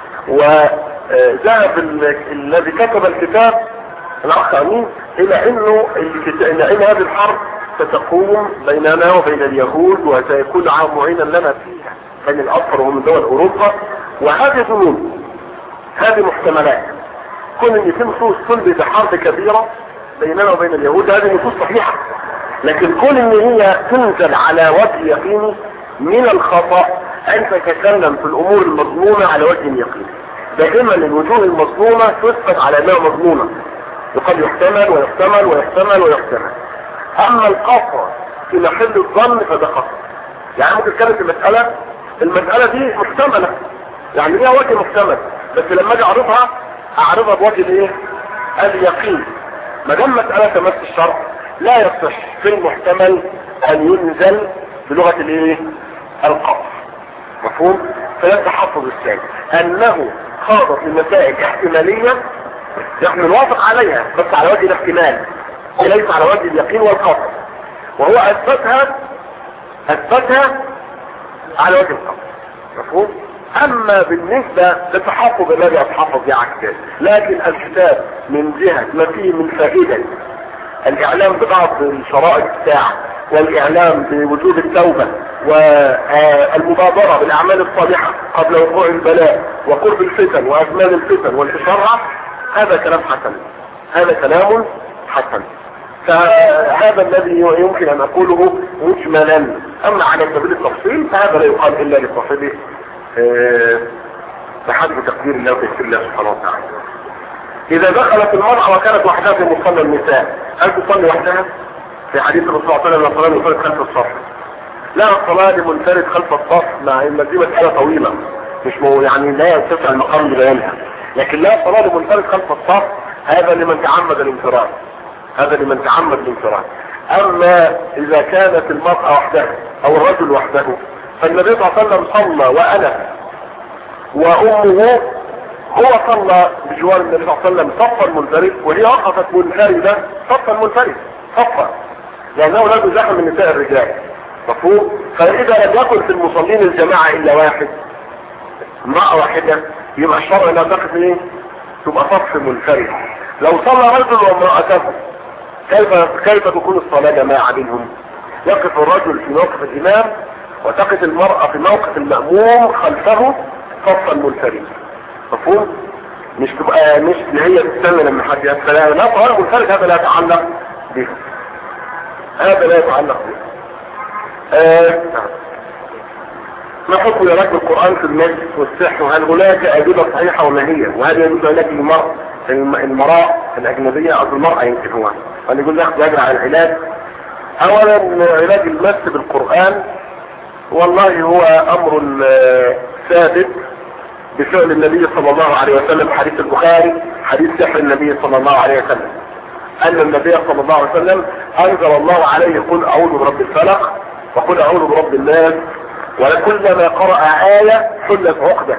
[SPEAKER 1] وذهب الذي كتب الكتاب الاخ امين الى انه ان هذه الحرب ستقوم بيننا وبين اليهود وسيكون معينا لنا فيها بين الاصفر ومن دول اوروبا وهذه ظنون هذه محتملات كون ان في نصوص تلبس حرب كبيرة بيننا وبين اليهود هذه نصوص صحيحة لكن كون ان هي تنزل على وجه يقيني من الخطأ ان تتكلم في الامور المضمونة على وجه يقيني دائما الوجوه المضمونة تثبت على انها مضمونة وقد يحتمل ويحتمل ويحتمل ويحتمل اما القصر في محل الظن فده قصر يعني ممكن كانت المسألة المسألة دي محتملة يعني ليها وجه محتمل بس لما اجي اعرضها اعرضها بوجه الايه اليقين ما دام مسألة تمس الشرع لا يصح في المحتمل ان ينزل بلغة الايه القصر مفهوم فلا التحفظ الثاني انه خاض في مسائل احتمالية نحن نوافق عليها بس على وجه الاحتمال وليس على وجه اليقين والقصر وهو اثبتها اثبتها على وجه القصر مفهوم اما بالنسبة للتحفظ الذي اتحفظ بعكس لكن الكتاب من جهة ما فيه من فائدة الاعلام ببعض شرائط الساعة والاعلام بوجود التوبة والمبادرة بالاعمال الصالحة قبل وقوع البلاء وقرب الفتن وازمان الفتن والاشارة هذا كلام حسن هذا كلام حسن فهذا الذي يمكن ان اقوله مجملا اما على سبيل التفصيل فهذا لا يقال الا لصاحبه بحسب تقدير الله وتيسير الله سبحانه وتعالى اذا دخلت المرأة وكانت وحدها في مصلى النساء هل تصلي وحدها في حديث الرسول صلى الله عليه وسلم الصلاة لمنفرد خلف الصف لا الصلاة لمنفرد خلف الصف مع ان دي مسألة طويلة مش مو يعني لا يتسع المقام ببيانها لكن لا الصلاة لمنفرد خلف الصف هذا لمن تعمد الانفراد هذا لمن تعمد الانفراد اما اذا كانت المرأة وحدها او الرجل وحده فالنبي صلى الله عليه وسلم صلى وانا وامه هو صلى بجوار النبي صلى الله عليه وسلم صفا منفرد وهي وقفت منفردة صفا منفرد صفا لانه لا تزاحم من نساء الرجال مفهوم فاذا لم يكن في المصلين الجماعة الا واحد امرأة واحدة يبقى الشرع لا تقف ايه تبقى صف منفرد لو صلى رجل وامرأته كيف كيف تكون الصلاة جماعة بينهم يقف الرجل في موقف الامام وتقف المرأة في موقف المأموم خلفه صفا منفرد مفهوم مش تبقى مش اللي هي تستنى لما حد يسأل لا صلاة منفرد هذا لا يتعلق به هذا لا يتعلق به آه.
[SPEAKER 2] ما حكم علاج القرآن في المجلس والسحر وهل هناك أدلة صحيحة وما هي وهل يجوز علاج المرأة المرأة الأجنبية أو المرأة يمكن هو هل يجوز ياخذ أجر على العلاج أولا علاج المس بالقرآن والله هو أمر ثابت بفعل النبي صلى الله عليه وسلم حديث البخاري حديث سحر النبي صلى الله عليه وسلم أن النبي صلى الله عليه وسلم أنزل الله عليه قل أعوذ برب الفلق وقل أعوذ برب الناس ولكلما قرأ آية حلت عقدة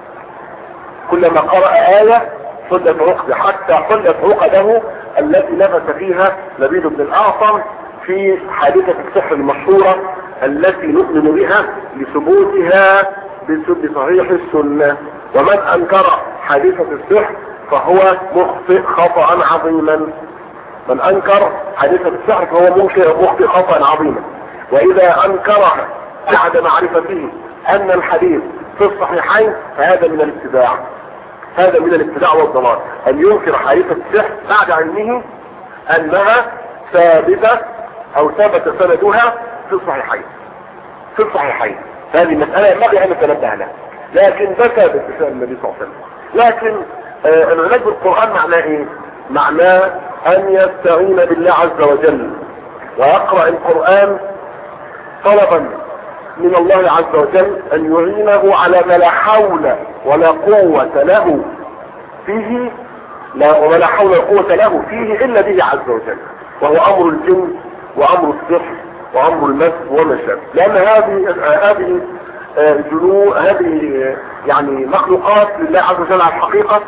[SPEAKER 2] كلما قرأ آية حلت عقدة حتى حلت عقده التي نفس فيها لبيد بن الأعصم في حادثة السحر المشهورة التي نؤمن بها لثبوتها بصحيح السنة ومن أنكر حادثة السحر فهو مخطئ خطأ عظيما من أنكر حادثة السحر فهو مخطئ خطأ عظيما وإذا أنكرها بعد معرفته أن الحديث في الصحيحين فهذا من الابتداع هذا من الابتداع والضلال أن ينكر حادثة السحر بعد علمه أنها ثابتة أو ثبت سندها في الصحيحين في الصحيحين هذه مسألة ينبغي أن نتنبه لها لكن ده ثابت بفعل النبي صلى الله عليه وسلم لكن آه العلاج بالقرآن معناه ايه معناه ان يستعين بالله عز وجل ويقرأ القرآن طلبا من الله عز وجل ان يعينه على ما لا حول ولا قوة له فيه لا ولا حول ولا قوة له فيه الا به عز وجل وهو امر الجن وامر السحر وامر المس وما شابه لان هذه هذه جنو هذه يعني مخلوقات لله عز وجل على الحقيقة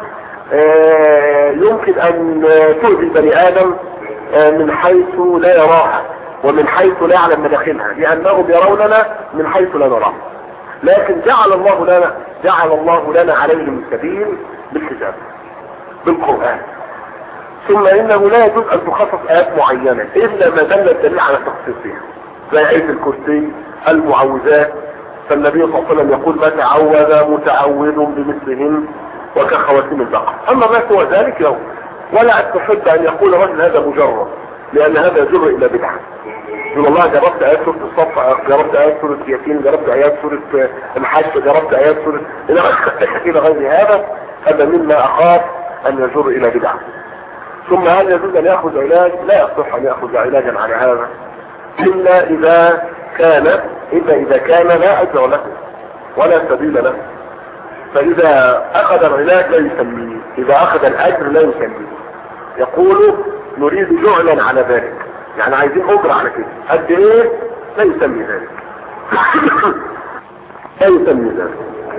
[SPEAKER 2] يمكن ان تؤذي بني ادم من حيث لا يراها ومن حيث لا يعلم مداخلها لانهم يروننا من حيث لا نراه لكن جعل الله لنا جعل الله لنا عليهم السبيل بالكتاب بالقرآن ثم انه لا يجوز ان تخصص ايات معينة الا ما دل الدليل على تخصيصها زي آية الكرسي المعوذات فالنبي صلى الله عليه وسلم يقول ما تعوذ متعوذ بمثلهن وكخواتيم البقر اما ما سوى ذلك يوم ولا تحب ان يقول رجل هذا مجرد لان هذا يجر الى بدعه يقول الله جربت ايات سوره الصف جربت ايات سوره ياسين جربت ايات سوره الحج جربت ايات سوره الى غير هذا هذا مما اخاف ان يجر الى بدعه ثم هل يجوز ان ياخذ علاج لا يصح ان ياخذ علاجا على هذا الا اذا كان الا اذا كان لا اجر له ولا سبيل له فاذا اخذ العلاج لا يسميه اذا اخذ الاجر لا يسميه يقول نريد جعلا على ذلك يعني عايزين اجر على كده قد ايه لا يسمي ذلك لا يسمي ذلك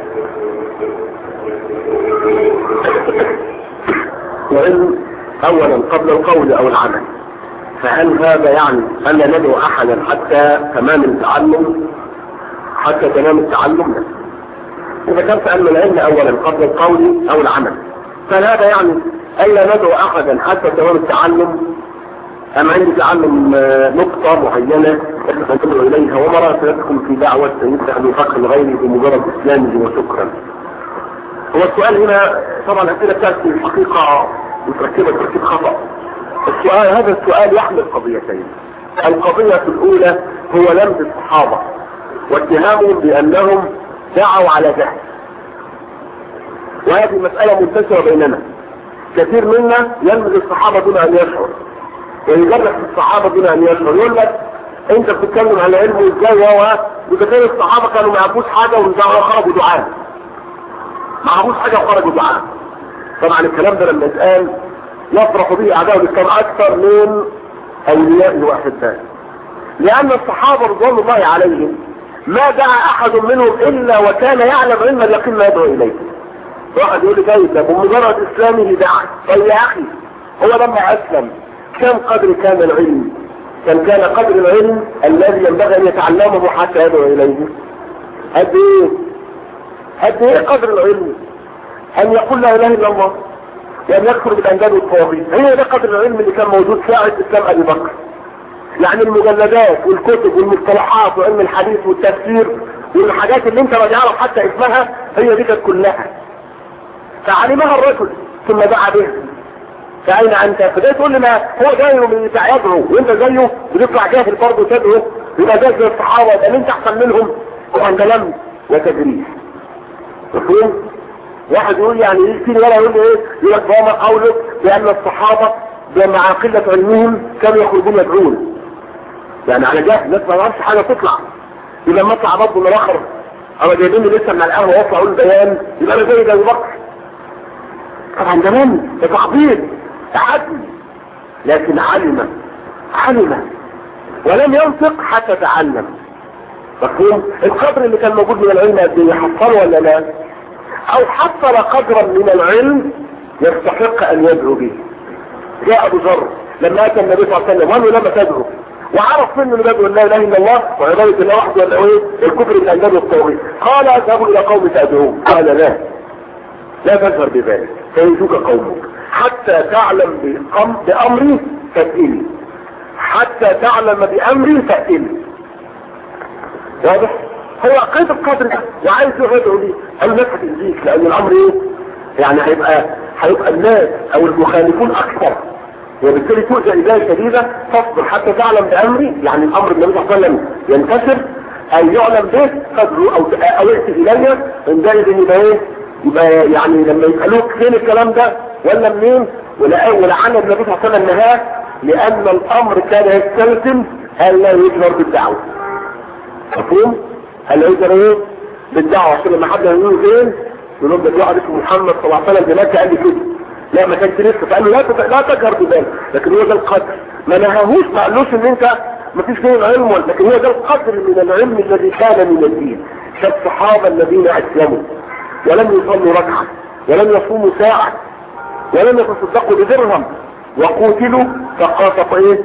[SPEAKER 2] وان اولا قبل القول او العمل فهل هذا يعني ان ندعو احدا حتى تمام التعلم حتى تمام التعلم لا وذكرت ان العلم اولا قبل القول او العمل فهل هذا يعني الا ندعو احدا حتى تمام التعلم ام عندي تعلم نقطة معينة ندعو اليها وما رأيكم في دعوة سيدنا ابي بكر الغيري بمجرد اسلامه وشكرا هو السؤال هنا طبعا الاسئله بتاعتي في الحقيقة متركبة تركيب خطأ السؤال هذا السؤال يحمل قضيتين القضية الاولى هو لمز الصحابة واتهامهم بانهم دعوا على جهل وهذه مسألة منتشرة بيننا كثير منا يلمز الصحابة دون ان يشعر ويجرح الصحابة دون ان يشعر يقول لك انت بتتكلم على علم ازاي وهو وكثير الصحابة كانوا ما يعرفوش حاجة وخرجوا دعاء ما يعرفوش حاجة وخرجوا دعاء طبعا الكلام ده لما يتقال يفرح به اعداء الاسلام اكثر من اوليائه واحبائه لان الصحابة رضوان الله عليهم ما دعا احد منهم الا وكان يعلم علم اليقين ما يدعو اليه واحد يقول لي جيد بمجرد اسلامه دعا طيب يا اخي هو لما اسلم كم قدر كان العلم كان كان قدر العلم الذي ينبغي ان يتعلمه حتى يدعو اليه قد ايه قد ايه قدر العلم ان يقول لا اله الا الله وان يكفر بالانداد والطواغيت هي ده قدر العلم اللي كان موجود ساعة اسلام ابي بكر يعني المجلدات والكتب والمصطلحات وعلم الحديث والتفسير والحاجات اللي انت ما تعرف حتى اسمها هي دي كانت كلها فعلمها الرجل ثم دعا بها فأين أنت فده تقول لي ما هو جاي من يدعو وانت زيه بتطلع جاهل برضه تدعو يبقى زي زي الصحابة يبقى انت احسن منهم طبعا ده لم وتدريس مفهوم؟ واحد يقول يعني يجي ولا يقول لي ايه يقول لك فما قولك بان الصحابه مع قله علمهم كانوا يخرجون يدعون يعني على جهل الناس ما تعرفش حاجه تطلع يبقى لما اطلع برضه من اخر انا جايبيني لسه من القهوه واطلع اقول بيان يبقى انا زي ابو بكر طبعا ده من ده تعبير ده عدل لكن علم علم ولم ينطق حتى تعلم مفهوم القدر اللي كان موجود من العلم قد ايه حصله ولا لا او حصل قدرا من العلم يستحق ان يدعو به جاء ابو ذر لما اتى النبي صلى الله عليه وسلم وقال له لما تدعو وعرف منه انه بيدعو لا اله الا الله وعباده الله وحده ولا ايه الكفر الانداد والتوحيد قال اذهبوا الى قوم تدعوهم قال لا لا تجهر بذلك فيجوك قومك حتى تعلم بأم بامري فاتني حتى تعلم بامري فاتني واضح هو قيد القدر ده وعايز يدعو ليه قال الناس هتأذيك لان الامر ايه يعني هيبقى هيبقى الناس او المخالفون اكثر وبالتالي تؤذى إذاية شديدة تصبر حتى تعلم بأمري يعني الأمر النبي صلى الله عليه وسلم ينتشر أو يعلم به قدره أو أو يأتي إلي عندئذ يبقى إيه؟ يبقى يعني لما يسألوك فين الكلام ده ولا منين ولعن النبي صلى الله عليه وسلم نهاه لأن الأمر كان يستلزم ألا يجهر بالدعوة مفهوم؟ ألا يجهر إيه؟ بالدعوة عشان لما حد يقول فين يقول لهم ده في واحد اسمه محمد صلى الله عليه وسلم دلوقتي قال لي كده لا ما كانش لسه فقال له لا لا تجهر بذلك لكن هو ده القدر ما نهاهوش ما قالوش ان انت ما فيش فيه علم لكن هو ده القدر من العلم الذي كان من الدين كالصحابه الذين اسلموا ولم يصلوا ركعه ولم يصوموا ساعه ولم يتصدقوا بدرهم وقتلوا فقاتلوا ايه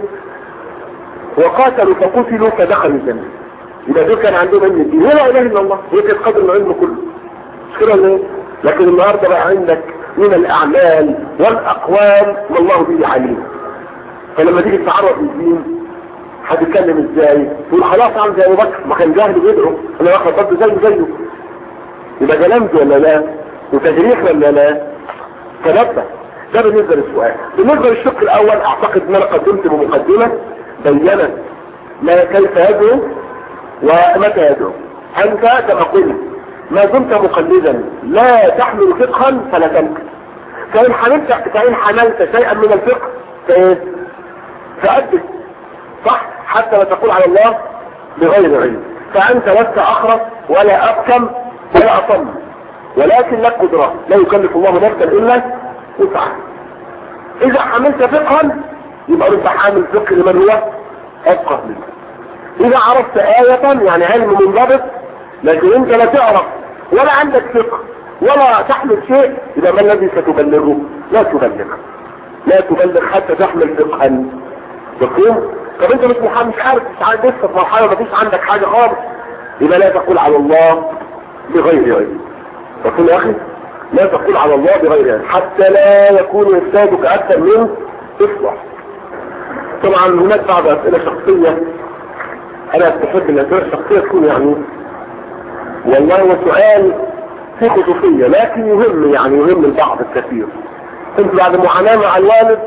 [SPEAKER 2] وقاتلوا فقتلوا فدخلوا الجنه يبقى دول كان عندهم علم الدين ولا اله الا الله هي كانت قدر العلم كله مش كده ولا ايه لكن النهارده بقى عندك من الاعمال والاقوال والله به عليم فلما تيجي تتعرض للدين هتتكلم ازاي تقول خلاص عم زي ابو بكر ما كان جاهل بيدعو انا واخد برضه زيه زيه يبقى ده لمز ولا لا وتجريح ولا لا تنبه ده بالنسبه للسؤال بالنسبه للشق الاول اعتقد ان انا قدمت بمقدمه بينت ما كيف يدعو ومتى يدعو انت كما قلت ما دمت مقلدا لا تحمل فقها فلا تنكر فإن حملت فإن حملت شيئا من الفقه فإيه؟ فأدب صح حتى لا تقول على الله بغير علم فأنت لست أخرس ولا أبكم ولا أصم ولكن لك قدرة لا يكلف الله نفسا إلا وسعها إذا حملت فقها يبقى أنت حامل فقه لمن هو أفقه منك إذا عرفت آية يعني علم منضبط لكن أنت لا تعرف ولا عندك فقه ولا تحمل شيء إذا ما الذي ستبلغه لا تبلغ لا تبلغ حتى تحمل فقها مفهوم طب انت مش محامي مش عارف مش عارف لسه في مرحله ما فيش عندك حاجه خالص يبقى لا تقول على الله بغير علم مفهوم يا اخي لا تقول على الله بغير علم حتى لا يكون افسادك اكثر من اصلح طبعا هناك بعض اسئله شخصيه انا استحب ان الاسئله الشخصيه تكون يعني والله هو سؤال في خصوصيه لكن يهم يعني يهم البعض الكثير كنت بعد معاناه مع الوالد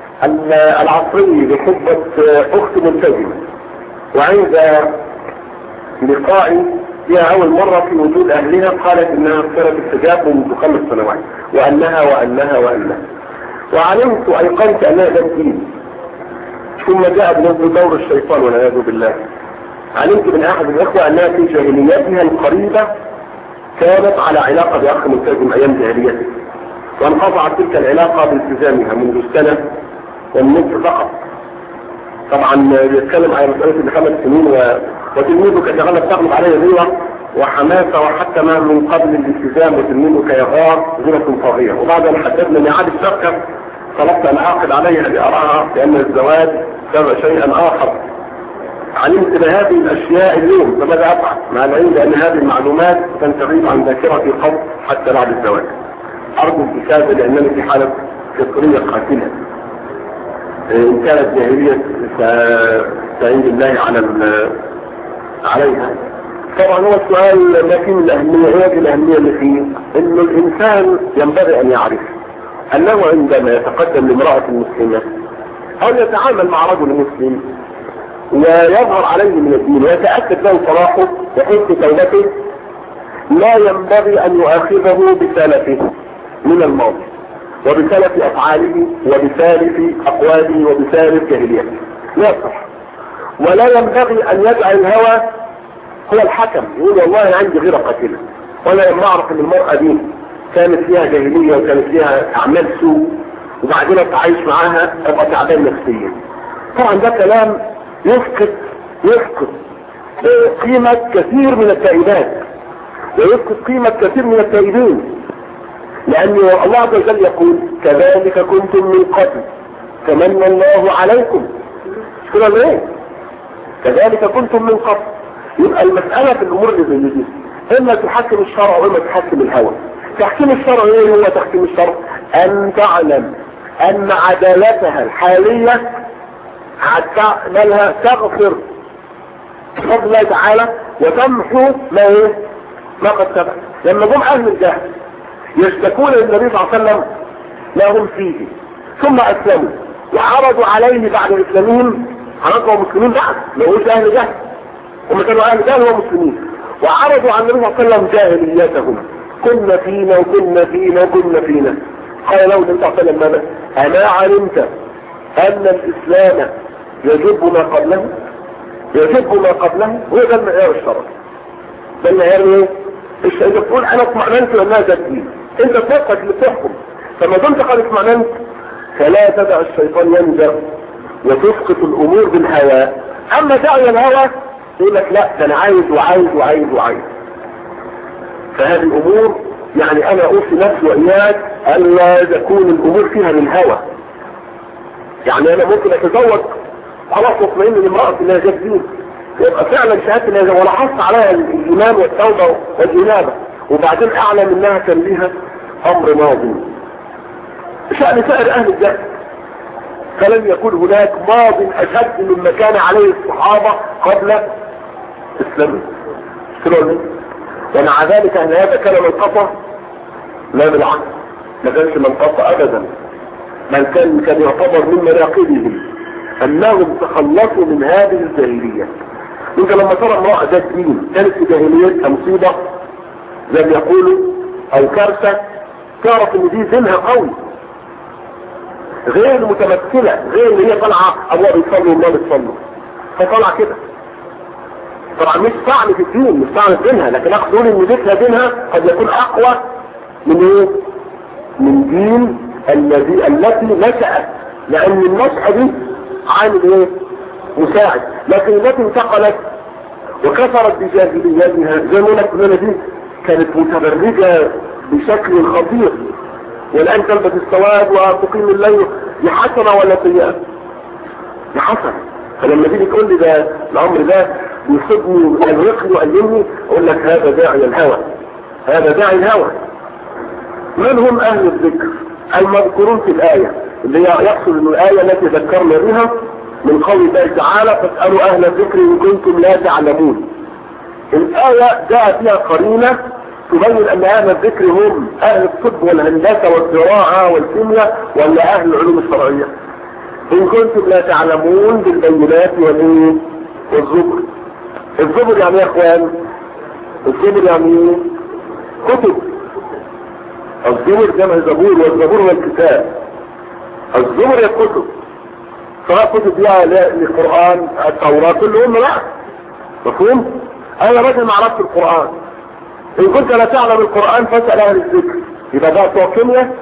[SPEAKER 2] العصري بخطبة اخت ملتزمة وعند لقائي فيها اول مرة في وجود اهلها قالت انها صارت استجاب منذ خمس سنوات وانها وانها وانها وعلمت ايقنت انها ده الدين ثم جاء بنفس دور الشيطان والعياذ بالله علمت من احد الاخوة انها في جاهليتها القريبة كانت على علاقة باخ ملتزم ايام جاهليته وانقطعت تلك العلاقة بالتزامها منذ السنة والنصف فقط طبعا بيتكلم على مسألة اللي خمس سنين و... وتلميذه كتغلب تغلب عليه غيرة وحماسة وحتى ما من قبل الالتزام وتلميذه كيغار غيرة طاغية وبعد ان حددنا ميعاد الشركة طلبت ان اعقد عليها لأراها لان الزواج سبب شيئا اخر علمت بهذه الاشياء اليوم فماذا افعل مع العلم بان هذه المعلومات لن تغيب عن ذاكرتي قط حتى بعد الزواج ارجو الكتابة لانني في حالة فطرية قاتلة ان كانت جاهلية فاستعين بالله على عليها طبعا هو السؤال ما فيه من الاهمية هي الاهمية اللي فيه انه الانسان ينبغي ان يعرف انه عندما يتقدم لامرأة مسلمة او يتعامل مع رجل مسلم ويظهر عليه من الدين ويتأكد له صلاحه وحسن توبته لا ينبغي ان يؤاخذه بسلفه من الماضي وبسلف افعاله وبسالف اقواله وبسالف جاهليته لا يصح ولا ينبغي ان يجعل الهوى هو الحكم يقول والله انا عندي غير قاتله وانا لما اعرف ان المرأة دي كانت فيها جاهلية وكانت فيها اعمال سوء وبعدين اتعايش معاها ابقى تعبان نفسيا طبعا ده كلام يفقد يفقد قيمة كثير من التائبات ويفقد قيمة كثير من التائبين لأن الله عز وجل يقول كذلك كنتم من قبل تمنى الله عليكم مش كده ليه كذلك كنتم من قبل يبقى المسألة في الأمور اللي زي دي إما تحكم الشرع وإما تحكم الهوى تحكيم الشرع ايه هو تحكيم الشرع ان تعلم ان عدالتها الحالية هتعملها تغفر بفضل الله تعالى وتمحو ما ايه ما قد سبق لما جم اهل الجهل يشتكون للنبي صلى الله عليه وسلم ما هم فيه ثم اسلموا وعرضوا عليه بعد اسلامهم عرضوا مسلمين بعد ما هوش اهل جهل هم كانوا اهل جهل ومسلمين وعرضوا على النبي صلى الله عليه وسلم جاهليتهم كنا فينا وكنا فينا وكنا فينا قال له النبي صلى الله عليه وسلم ماذا اما علمت ان الاسلام يجب ما قبله يجب ما قبله هو ده المعيار الشرعي ده المعيار ايه انت تقول انا اطمئننت انها ده الدين انت توقف اللي بتحكم فما دمت قد اطمئننت فلا تدع الشيطان ينزغ وتسقط الامور بالهوى اما داعي الهوى يقول لك لا ده انا عايز وعايز وعايز وعايز فهذه الامور يعني انا اوصي نفسي واياك الا تكون الامور فيها من هوى يعني انا ممكن اتزوج خلاص اطمئن لامرأة انها جت دين يبقى فعلا شهادة انها ولا حص عليها الايمان والتوبة والانابة وبعدين اعلم انها كان ليها امر ماضي شأن سائر اهل الجهل فلم يكن هناك ماض اشد مما كان عليه الصحابة قبل اسلامه ومع ذلك ان هذا كان منقطع لا بالعكس ما كانش منقطع ابدا بل كان كان يعتبر من مناقبهم انهم تخلصوا من هذه الجاهلية انت لما ترى امرأة ذات دين كانت في جاهليتها مصيبة زي ما يقولوا او كارثة تعرف ان دي دينها قوي غير متمثلة غير ان هي طالعة ابوها بيصلوا وما بتصلوا فطالعة كده طبعا مش طعن في الدين مش طعن في دينها لكن اقصد اقول ان بيتها دينها قد يكون اقوى من ايه من دين الذي التي نشأت لان النشأة دي عامل ايه مساعد لكن التي انتقلت وكثرت بجاهليتها زي ما قلنا دي كانت متبرجة بشكل خطير والان تلبس السواد وتقيم الليل لحسنة ولا سيئة لحسنة فلما تيجي تقول لي ده الامر ده يصيبني ويغرقني ويؤلمني اقول لك هذا داعي الهوى هذا داعي الهوى من هم اهل الذكر المذكورون في الايه اللي هي يقصد ان الايه التي ذكرنا بها من قول الله تعالى فاسالوا اهل الذكر ان كنتم لا تعلمون الايه جاء فيها قرينه تبين ان اهل الذكر هم اهل الطب والهندسه والزراعه والكيمياء ولا اهل العلوم الشرعيه ان كنتم لا تعلمون بالبينات والايه والزبر الزبر يعني ايه يا اخوان الزبر يعني ايه كتب الزبر جمع زبور والزبور هو الكتاب الزبر هي الكتب سواء كتب فيها للقرآن التوراة كلهم لا مفهوم انا راجل ما عرفت القرآن ان كنت لا تعلم القرآن فاسأل اهل الذكر يبقى ده بتوع كيمياء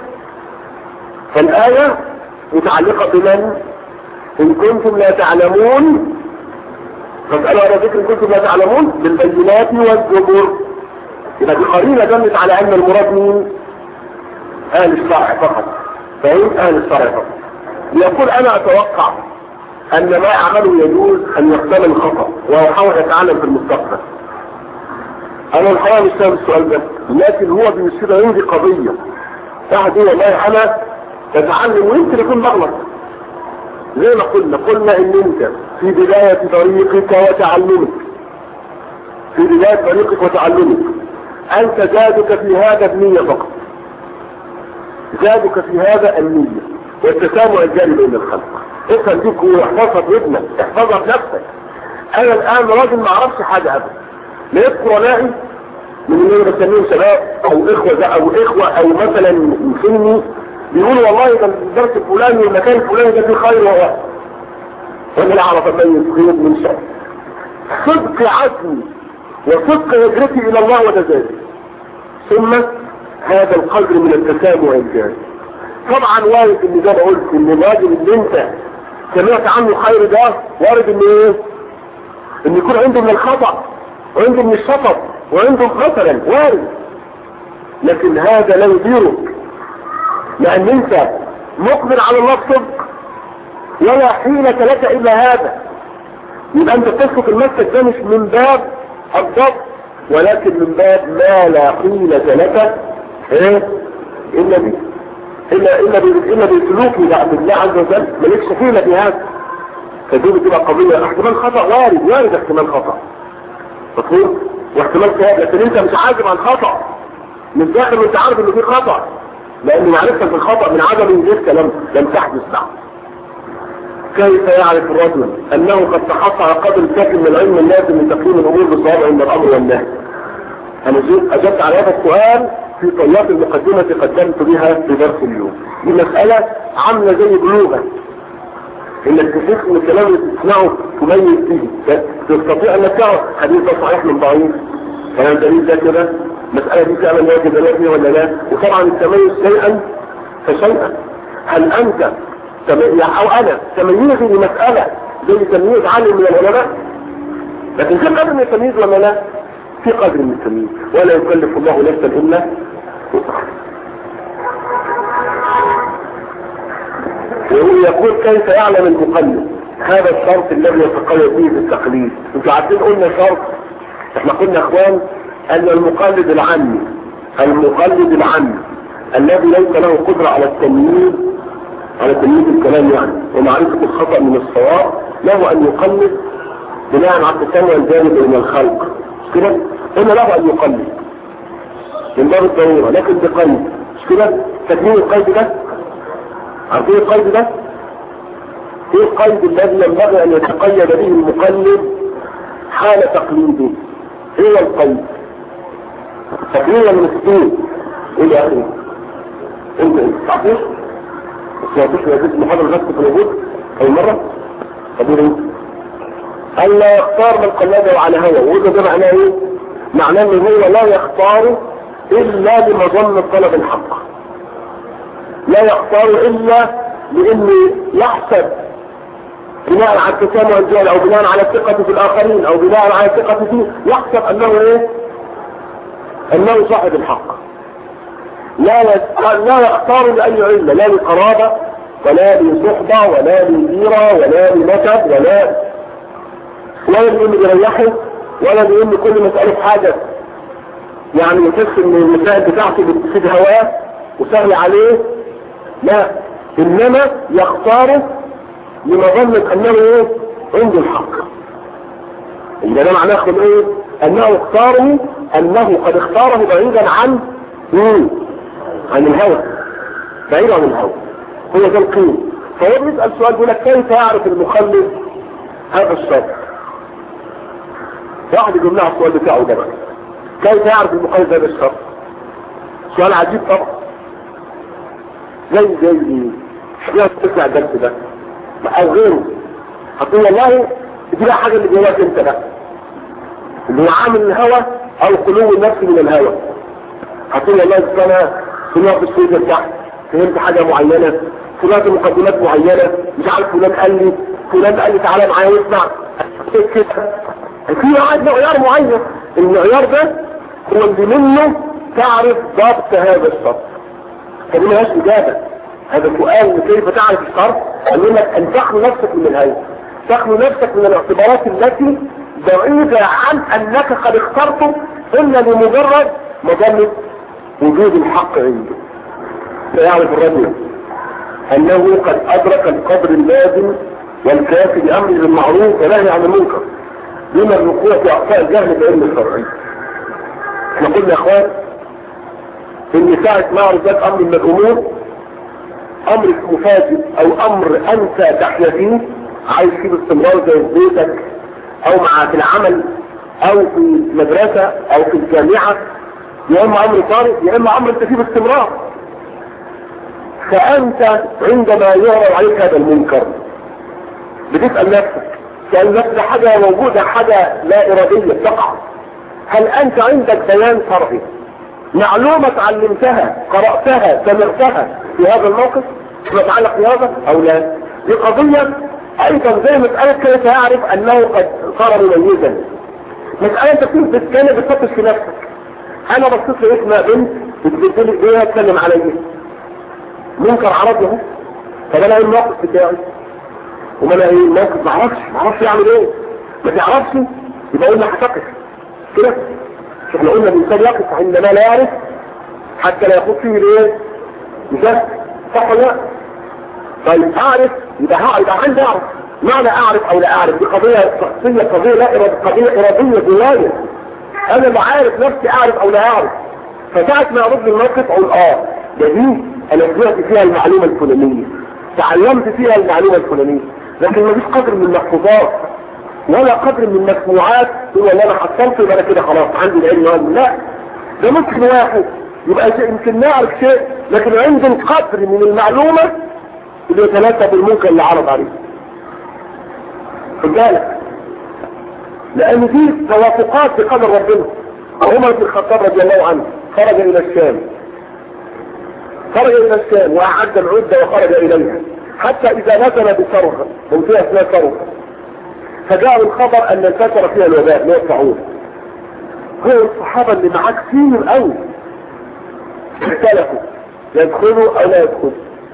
[SPEAKER 2] فالآية متعلقة بمن ان كنتم لا تعلمون فاسألوا على ذكر ان كنتم لا تعلمون بالبينات والزبور يبقى دي قرينة دلت على ان المراد مين اهل الشرع فقط فهم اهل الشرع فقط يقول انا اتوقع ان ما اعمله يجوز ان يحتمل خطأ واحاول اتعلم في المستقبل انا الحقيقة مش فاهم السؤال ده لكن هو بالنسبة عندي قضية واحد يقول والله انا اتعلم ويمكن يكون بغلط زي ما قلنا قلنا ان انت في بداية طريقك وتعلمك في بداية طريقك وتعلمك انت زادك في هذا النية فقط زادك في هذا النية والتسامع الجاري بين الخلق افهم ديك واحفظها في ابنك احفظها في نفسك انا الان راجل ما اعرفش حاجة ابدا لقيت قرنائي من اللي انا بسميهم شباب او اخوة او اخوة او مثلا سني بيقولوا والله ده الدرس الفلاني والمكان الفلاني ده فيه خير وهو وانا لا اعرف اميز خير من شر صدق عزمي وصدق هجرتي الى الله وتزايد ثم هذا القدر من التسامح الجاري طبعا وارد ان زي ما قلت ان الراجل اللي انت سمعت عنه خير ده وارد ان ايه ان يكون عنده من الخطأ وعنده من الشطط وعنده مثلا وارد لكن هذا لا يديرك لان انت مقبل على الله بصدق ولا حيلة لك الا هذا يبقى انت تسلك المسلك ده مش من باب الضبط ولكن من باب ما لا حيلة لك ايه الا به الا الا الا بسلوك بعد الله عز وجل مالكش حيلة في هذا فدي بتبقى قضية احتمال خطأ وارد وارد احتمال خطأ مفهوم واحتمال كذا لكن انت مش عازم عن خطأ من داخل وانت عارف ان في خطأ لان معرفتك بالخطأ من عدم وجود لم لم تحدث بعد كيف يعرف الرجل انه قد تحصل على قدر كافي من العلم اللازم لتقييم الامور بالصواب عند الامر والنهي انا اجبت على هذا السؤال في طيات المقدمة قدمت بها في درس اليوم دي مسألة عاملة زي بلوغة انك تشوف ان الكلام اللي تسمعه تميز فيه تستطيع انك تعرف حديث ده صحيح من ضعيف كلام دليل ده كده المسألة دي فعلا واجب دلوقتي ولا لا وطبعا التميز شيئا فشيئا هل انت او انا تميزي لمسألة زي تمييز عالم من العلماء لكن في قدر من التمييز ولا لا في قدر من التمييز ولا يكلف الله نفسا الا وسعها ويقول كيف يعلم المقلد هذا الشرط الذي يتقيد به في التقليد انتوا عارفين قلنا شرط احنا قلنا اخوان ان المقلد العامي المقلد العامي الذي ليس له قدرة على التمييز على تمييز الكلام يعني ومعرفة الخطأ من الصواب له ان يقلد بناء على التسمع الجانب من الخلق مش كده؟ قلنا له ان يقلد من باب الضرورة لكن بقيد مش كده؟ تكميل القيد ده عارفين القيد ده؟ ايه القيد الذي ينبغي ان يتقيد به المقلد حال تقليده؟ ايه القيد؟ تقريبا من السنين ايه يا اخي؟ انت انت تعرفوش؟ بس ما فيش وجود محاضرة بس في الوجود اول مرة؟ قبول انت ألا يختار من قلده على هوى وده ده معناه ايه؟ معناه ان هو لا يختار الا لمظنة طلب الحق لا يختار الا لان يحسب بناء على التسامح الجهل او بناء على الثقة في الاخرين او بناء على الثقة فيه يحسب انه ايه انه صاحب الحق لا لا يختار لاي علة لا لقرابة ولا لصحبة ولا لديرة ولا لنسب ولا ولا لان يريحه ولا لان كل مسألة حاجة يعني يحس ان المسائل بتاعته بتفيد هواه وسهل عليه لا انما يختاره لمظنة انه ايه عنده الحق يبقى ده معناه ياخد ايه انه اختاره انه قد اختاره بعيدا عن مين عن الهوى بعيد عن الهوى هو ده القيم فهو بيسأل سؤال بيقول لك كيف يعرف المخلد هذا الشر واحد يجيب لها السؤال بتاعه ده بقى كيف يعرف المخلد هذا الشر سؤال عجيب طبعا زي زي ايه تسمع الدرس ده او غيره هتقول والله دي بقى حاجه اللي جواك انت بقى اللي هو عامل الهوى او قلوب النفس من الهوى هتقول والله انا سمعت السيدة بتاعتي فهمت حاجة معينة سمعت مقدمات معينة مش عارف فلان قال لي فلان قال لي تعالى معايا واسمع كده في واحد معيار معين المعيار ده هو اللي منه تعرف ضبط هذا الشرط فدي ملهاش اجابه هذا سؤال كيف تعرف الشرط قال لك ان تخلو نفسك من الهوى تخلو نفسك من الاعتبارات التي بعيدة عن انك قد اخترته الا لمجرد مظنة وجود الحق عنده فيعرف الرجل انه قد ادرك القدر اللازم والكافي بامر بالمعروف ونهي عن المنكر دون الوقوع في اعطاء الجهل بعلم الشرعي احنا قلنا يا اخوان ان ساعة ما عرضت امر من الامور امر مفاجئ او امر انت تحيا فيه عايز فيه باستمرار زي في بيتك او مع في العمل او في المدرسة او في الجامعة يا اما امر طارئ يا اما امر انت فيه باستمرار فانت عندما يعرض عليك هذا المنكر بتسأل نفسك سأل نفسك حاجة موجودة حاجة لا ارادية تقع هل انت عندك بيان شرعي معلومة علمتها قرأتها سمعتها في هذا الموقف فيما يتعلق بهذا او لا دي قضية ايضا زي مسألة كيف يعرف انه قد صار مميزا مسألة انت كنت بتتكلم بتفتش في نفسك انا بصيت لاسمها بنت بتقول ايه اتكلم عليا منكر عرض له طب انا ايه الموقف بتاعي وما انا ايه الموقف ما اعرفش ما اعرفش يعمل ايه ما تعرفش يبقى قلنا هتقف كده احنا قلنا الانسان يقف عندما لا يعرف حتى لا يخوض فيه الايه مثال صح ولا لا طيب اعرف يبقى ها يبقى عندي اعرف معنى اعرف او لا اعرف دي قضية شخصية قضية لا ارادية قضية ارادية جوايا انا اللي عارف نفسي اعرف او لا اعرف فساعة ما ارد الموقف اقول اه ده دي انا سمعت فيها المعلومة الفلانية تعلمت فيها المعلومة الفلانية لكن مفيش قدر من المحفوظات ولا قدر من المسموعات هو اللي انا حصلته يبقى انا كده خلاص عندي العلم والعلم لا ده ممكن واحد يبقى شيء يمكن نعرف شيء لكن عنده قدر من المعلومة اللي يتناسب بالمنكر اللي عرض عليه خد بالك لان دي توافقات بقدر ربنا عمر بن الخطاب رضي الله عنه خرج الى الشام خرج الى الشام واعد العدة وخرج اليها حتى اذا نزل بصرخة منطقة اسمها صرخة فجاء الخبر ان انتشر فيها الوباء لا يطلعون هو الصحابة اللي معاه كثير قوي اختلفوا يدخلوا او لا يدخلوا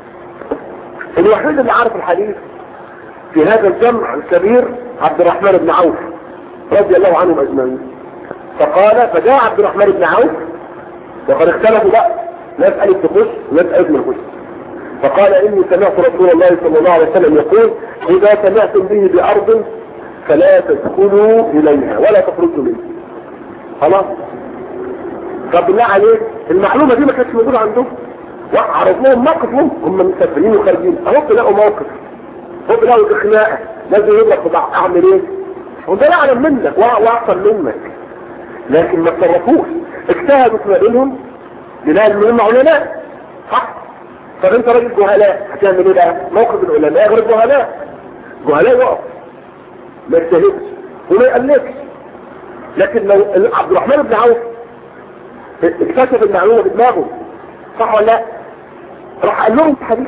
[SPEAKER 2] الوحيد اللي عارف الحديث في هذا الجمع الكبير عبد الرحمن بن عوف رضي الله عنهم اجمعين فقال فجاء عبد الرحمن بن عوف وقد اختلفوا بقى ناس قالت تخش وناس قالت ما تخش فقال اني سمعت رسول الله صلى الله عليه وسلم يقول اذا سمعتم به بارض فلا تدخلوا اليها ولا تخرجوا منها خلاص طب بالله عليك المعلومة دي ما كانتش موجودة عندهم وعرض لهم موقفهم هم مسافرين وخارجين اهو تلاقوا موقف هو تلاقوا خناقه لازم يضرب في بعض اعمل ايه وده يعلم منك واحسن منك لكن ما تصرفوش اجتهدوا فيما بينهم لنقل منهم علماء صح طب انت راجل جهلاء هتعمل ايه بقى موقف العلماء غير الجهلاء جهلاء يقف ما يجتهدش وما يقلقش لكن لو عبد الرحمن بن عوف اكتشف المعلومه بدماغه صح ولا لا راح قال لهم حديث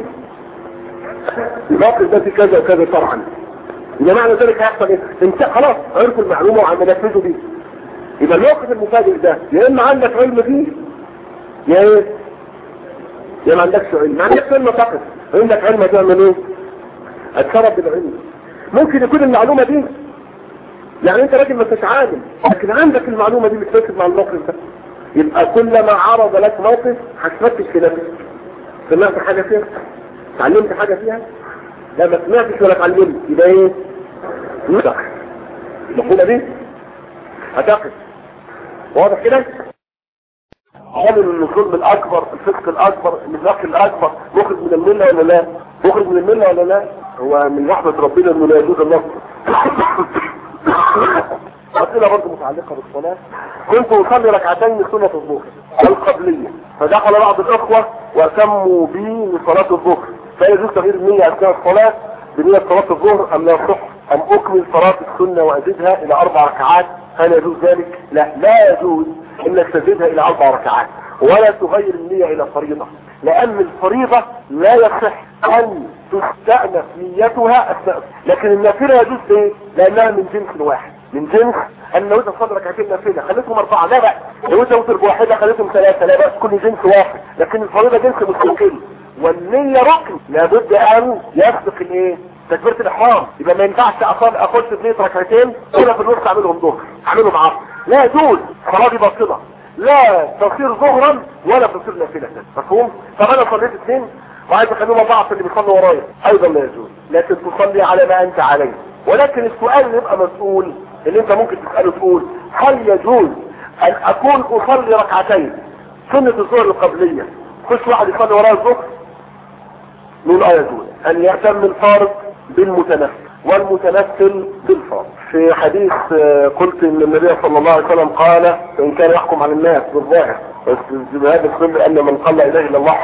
[SPEAKER 2] الموقف ده في كذا وكذا طبعا يبقى معنى ذلك هيحصل ايه انت خلاص عرفوا المعلومه وعم نفذوا بيه يبقى الموقف المفاجئ ده يا اما عندك علم فيه يا ايه يا ما عندكش علم ما عندكش علم فقط عندك علم تعمل ايه اتصرف بالعلم ممكن يكون المعلومه دي يعني انت راجل ما انتش عالم لكن عندك المعلومه دي بتفكر مع الموقف ده يبقى كلما عرض لك موقف هتفتش في نفسك سمعت حاجه فيها اتعلمت حاجه فيها لا ما سمعتش ولا اتعلمت يبقى ايه نصح المقولة دي هتقف واضح كده قالوا ان الظلم الاكبر الفسق الاكبر النفاق الاكبر مخرج من المله ولا لا مخرج من المله ولا لا هو من رحمه ربنا انه لا يجوز النصر أسئلة برضه متعلقة بالصلاة كنت أصلي ركعتين سنة الظهر القبلية فدخل بعض الأخوة وأتموا بي لصلاة الظهر فيجوز تغيير النية أثناء الصلاة بنية صلاة الظهر أم لا يصح أم أكمل صلاة السنة وأزيدها إلى أربع ركعات هل يجوز ذلك؟ لا لا يجوز إنك تزيدها إلى أربع ركعات ولا تغير النية إلى فريضة لأن الفريضة لا يصح أن تستأنف نيتها أثناء لكن النافلة يجوز إيه؟ لأنها من جنس واحد من جنس ان لو انت صدر ركعتين نافله خليتهم اربعه لا بقى لو انت وتر بواحده خليتهم ثلاثه لا بقى كل جنس واحد لكن الفريضه جنس مستقل والنيه ركن لابد ان يسبق الايه تكبيره الاحرام يبقى ما ينفعش اصلي اخش بنيه ركعتين ولا في النص اعملهم ظهر اعملهم عصر لا يجوز صلاه دي باطله لا تصير ظهرا ولا تصير نافله مفهوم طب انا صليت اثنين وعايز اخليهم اربعه اللي بيصلوا ورايا ايضا لا يجوز لكن تصلي على ما انت عليه ولكن السؤال اللي يبقى مسؤول اللي انت ممكن تسأله تقول هل يجوز ان اكون اصلي ركعتين سنة الظهر القبلية خش واحد يصلي وراء الظهر نقول اه يجوز ان يهتم الفارض بالمتنفل والمتنفل بالفارض في حديث قلت ان النبي صلى الله عليه وسلم قال ان كان يحكم على الناس بالظاهر
[SPEAKER 1] بس هذا السن ان من قال لا اله الا الله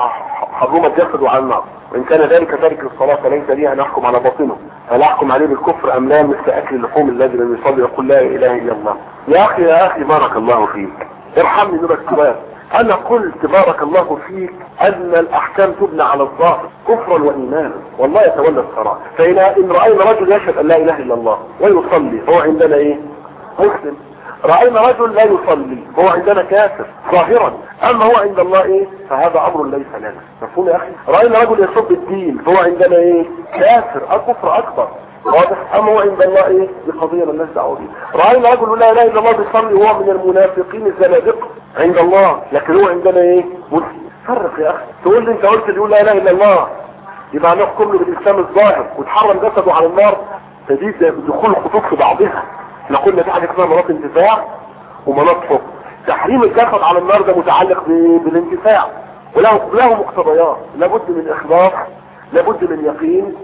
[SPEAKER 1] حرمت جسده على النار وان كان ذلك تارك الصلاة فليس لي ان احكم على باطنه هل احكم عليه بالكفر ام لا مثل اكل اللحوم الذي لم يصلي يقول لا اله الا الله يا اخي يا اخي بارك الله فيك ارحمني نورك سؤال انا قلت بارك الله فيك ان الاحكام تبنى على الظاهر كفرا وايمانا والله يتولى الصراع فإن ان راينا رجل يشهد ان لا اله الا الله ويصلي هو عندنا ايه مسلم رأينا رجل لا يصلي هو عندنا كافر ظاهرا اما هو عند الله ايه فهذا امر ليس لنا مفهوم يا اخي رأينا رجل يصب الدين هو عندنا ايه كافر الكفر اكبر واضح اما هو عند الله ايه دي قضية مالناش دعوه بيها رأينا رجل لا اله الا الله بيصلي وهو من المنافقين الزنادقه عند الله لكن هو عندنا ايه مسلم فرق يا اخي تقول لي انت قلت اللي يقول لا اله الا الله يبقى نحكم له بالاسلام الظاهر وتحرم جسده على النار فدي دخول الخطوط في بعضها احنا قلنا في حاجه اسمها مناط انتفاع ومناط حكم تحريم الجسد على النار ده متعلق بالانتفاع وله له مقتضيات لابد من اخلاص لابد من يقين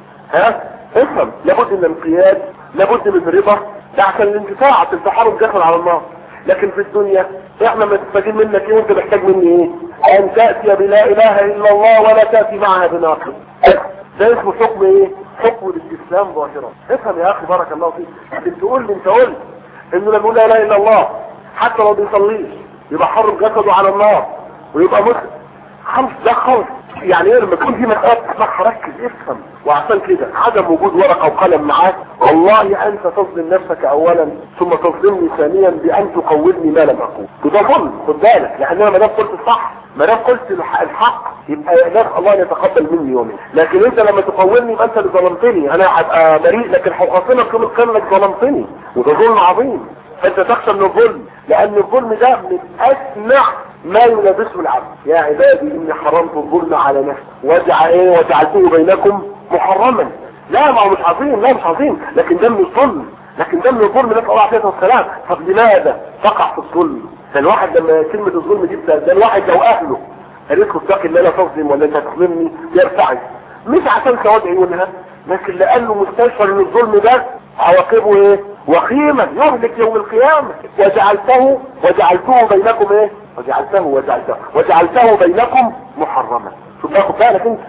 [SPEAKER 1] ها افهم لابد من انقياد لابد من رضا ده عشان الانتفاع عشان تحرم الجسد على النار لكن في الدنيا احنا محتاجين منك ايه وانت محتاج مني ايه ان تأتي بلا اله الا الله ولا تأتي معها بناقض ده اسمه حكم ايه حكم الاسلام ظاهرا افهم يا اخي بارك الله فيك انت تقول لي انت قلت انه لما يقول لا اله الا الله حتى لو بيصليش يبقى حرم جسده على النار ويبقى مسلم خمس ده خالص يعني ايه لما تكون في مسألة تسمعها ركز افهم وعشان كده عدم وجود ورقة وقلم معاك والله انت تظلم نفسك اولا ثم تظلمني ثانيا بان تقولني ما لم اقول وده ظلم خد بالك لان انا ما دام قلت الصح ما دام قلت الحق يبقى ناس الله يتقبل مني يومي لكن انت لما تقولني يبقى انت اللي ظلمتني انا هبقى بريء لكن هخاصمك يوم القيامه انك ظلمتني وده ظلم عظيم فانت تخشى من الظلم لان الظلم ده من اسمع ما يلبسه العبد يا عبادي اني حرمت الظلم على نفسي وجع ايه وجعلته بينكم محرما لا ما هو مش عظيم لا مش عظيم لكن ده من الظلم لكن ده من الظلم نسال الله عليه والسلام طب لماذا تقع في الظلم ده الواحد لما كلمة الظلم دي ده الواحد لو اهله قالت له اتقي الله لا تظلم ولا انت تظلمني يرتعد مش عشان سواد عيونها لكن لانه مستشعر ان الظلم ده عواقبه ايه وخيما يهلك يوم القيامة وجعلته وجعلته بينكم ايه وجعلته وجعلته وجعلته بينكم محرما شوف تاخد بالك انت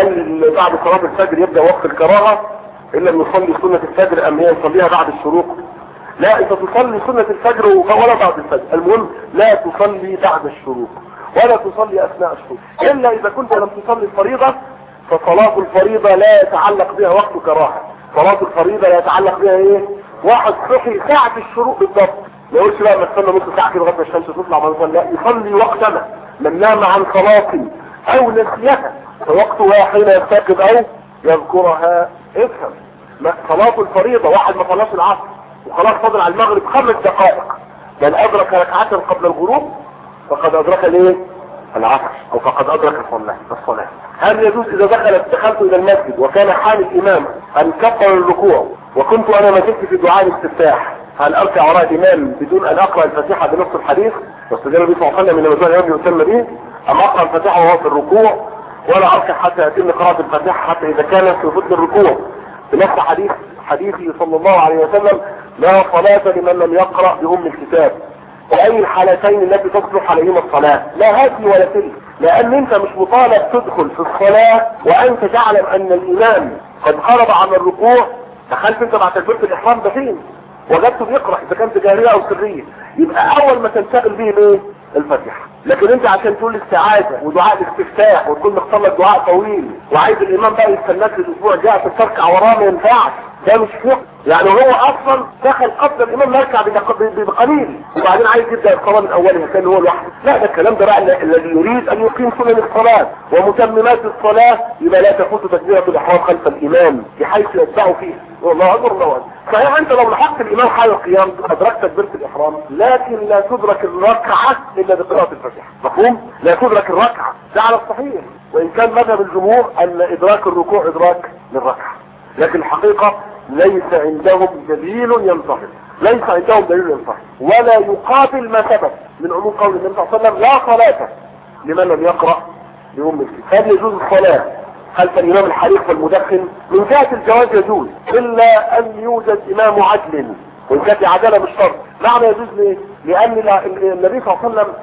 [SPEAKER 1] هل بعد صلاة الفجر يبدأ وقت الكراهة الا ان يصلي سنة الفجر ام هي يصليها بعد الشروق لا انت تصلي سنة الفجر ولا بعد الفجر المهم لا تصلي بعد الشروق ولا تصلي اثناء الشروق الا اذا كنت لم تصلي الفريضة فصلاة الفريضة لا يتعلق بها وقت كراهة صلاة الفريضة لا يتعلق بها ايه واحد صحي ساعة الشروق بالضبط ما يقولش بقى ما استنى نص ساعة كده لغاية ما الشمس تطلع ما يصلي لا يصلي وقتنا من نام عن صلاة او نسيها فوقتها حين يستيقظ او يذكرها افهم صلاة الفريضة واحد ما صلاش العصر وخلاص فاضل على المغرب خمس دقائق من ادرك ركعة قبل الغروب فقد ادرك الايه العصر او فقد ادرك الصلاة الصلاة هل يجوز اذا دخلت دخلت الى المسجد وكان حال الامام ان كبر الركوع وكنت انا ما زلت في دعاء الاستفتاح هل اركع وراء الامام بدون ان اقرا الفاتحه بنص الحديث واستدل النبي صلى الله عليه وسلم ان مجموع الامام يسمى به ام اقرا الفاتحه وهو في الركوع ولا اركع حتى يتم قراءه الفاتحه حتى اذا كان في فضل الركوع بنفس حديث حديثه صلى الله عليه وسلم لا صلاة لمن لم يقرأ بأم الكتاب وأي الحالتين التي تصلح عليهما الصلاة لا هذه ولا تلك لأن أنت مش مطالب تدخل في الصلاة وأنت تعلم أن الإمام قد خرج عن الركوع دخلت أنت مع تكبيرة الإحرام ده فين وجدته بيقرأ إذا كانت جارية أو سرية يبقى أول ما تنشغل به إيه الفاتحة لكن انت عشان تقول استعاذة ودعاء الاستفتاح وتكون مختار لك دعاء طويل وعايز الامام بقى يستناك الاسبوع الجاي عشان تركع وراه ما ينفعش ده مش فقه يعني هو اصلا دخل قبل الامام يركع بقليل وبعدين عايز يبدا الصلاه من اولها كان هو لوحده لا ده الكلام ده بقى الذي يريد ان يقيم سنن الصلاه ومتممات الصلاه يبقى لا تفوت تكبيره الاحرام خلف الامام بحيث يتبعه فيه والله اكبر الله اكبر صحيح انت لو لحقت الامام حال القيام ادركت تكبيره الاحرام لكن لا تدرك الركعه الا بقراءه الفاتحه مفهوم لا تدرك الركعه ده على الصحيح وان كان مذهب الجمهور ان ادراك الركوع ادراك للركعه لكن الحقيقه ليس عندهم دليل ينصحب ليس عندهم دليل ينصحب ولا يقابل ما ثبت من عموم قول النبي صلى الله عليه وسلم لا صلاة لمن لم يقرأ بأم الكتاب هل يجوز الصلاة خلف الإمام الحريق والمدخن من جهة الجواز يجوز إلا أن يوجد إمام عدل وإن كانت العدالة مش شرط معنى يجوز ليه؟ لأن النبي صلى الله عليه وسلم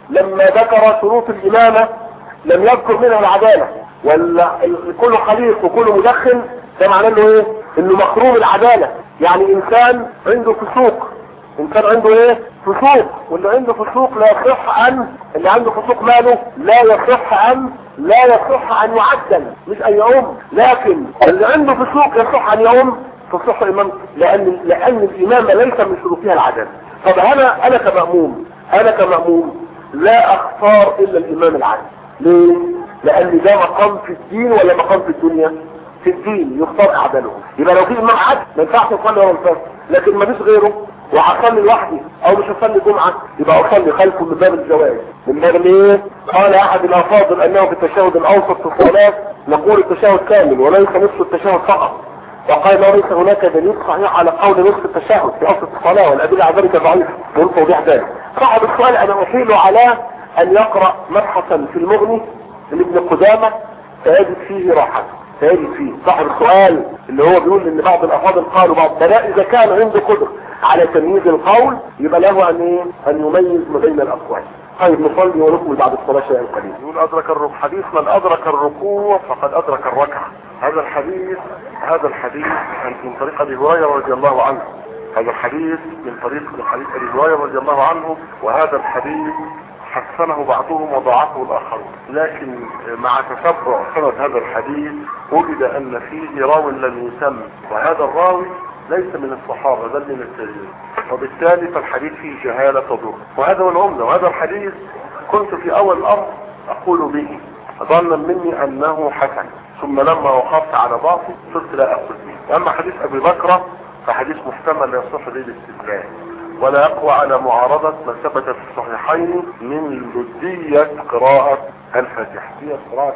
[SPEAKER 2] لما ذكر شروط الامامة لم يذكر منها العدالة ولا كل خليق وكل مدخن ده معناه انه ايه انه مخروم العدالة يعني انسان عنده فسوق انسان عنده ايه فسوق واللي عنده فسوق لا يصح ان اللي عنده فسوق ماله لا يصح ان لا يصح ان يعدل مش ان يعم لكن اللي عنده فسوق يصح ان يعم تصح امام لان لان الامامه ليس من شروطها العدل طب انا انا كماموم انا كماموم لا اختار الا الامام العادل ليه لان ده مقام في الدين ولا مقام في الدنيا في الدين يختار اعداله يبقى لو في امام عدل ما ينفعش اصلي ورا الفجر لكن ما فيش غيره وهصلي لوحدي او مش هصلي جمعه يبقى اصلي خلفه من باب الزواج من باب ايه قال احد الافاضل انه في التشهد الاوسط في الصلاه نقول التشهد كامل وليس نصف التشهد فقط وقال ليس هناك دليل صحيح على قول نصف التشهد في اصل الصلاه والادله على ذلك ضعيفه دون توضيح ذلك صاحب السؤال انا احيل على ان يقرا مبحثا في المغني لابن قدامه سيجد فيه راحه سيجد فيه صاحب السؤال اللي هو بيقول ان بعض الافاضل قالوا بعض بلاء اذا كان عنده قدره على تمييز القول يبقى له ان ايه ان يميز ما بين الاقوال طيب نصلي ونكمل بعد الصلاه شيئا قليلا
[SPEAKER 1] يقول ادرك الركوع حديث من ادرك الركوع فقد ادرك الركعه هذا الحديث هذا الحديث من طريق ابي هريره رضي الله عنه هذا الحديث من طريق حديث ابي هريره رضي الله عنه وهذا الحديث حسنه بعضهم وضعفه الاخرون لكن مع تتبع سند هذا الحديث وجد ان فيه راو لم يسمى وهذا الراوي ليس من الصحابة بل من التابعين وبالتالي فالحديث فيه جهالة تضر وهذا هو العمدة وهذا الحديث كنت في اول الامر اقول به ظنا مني انه حسن ثم لما وقفت على بعضه صرت لا اقول به اما حديث ابي بكر فحديث محتمل لا يصح به الاستدلال ولا يقوى على معارضة ما ثبت في الصحيحين من جدية قراءة الفاتحة هي قراءة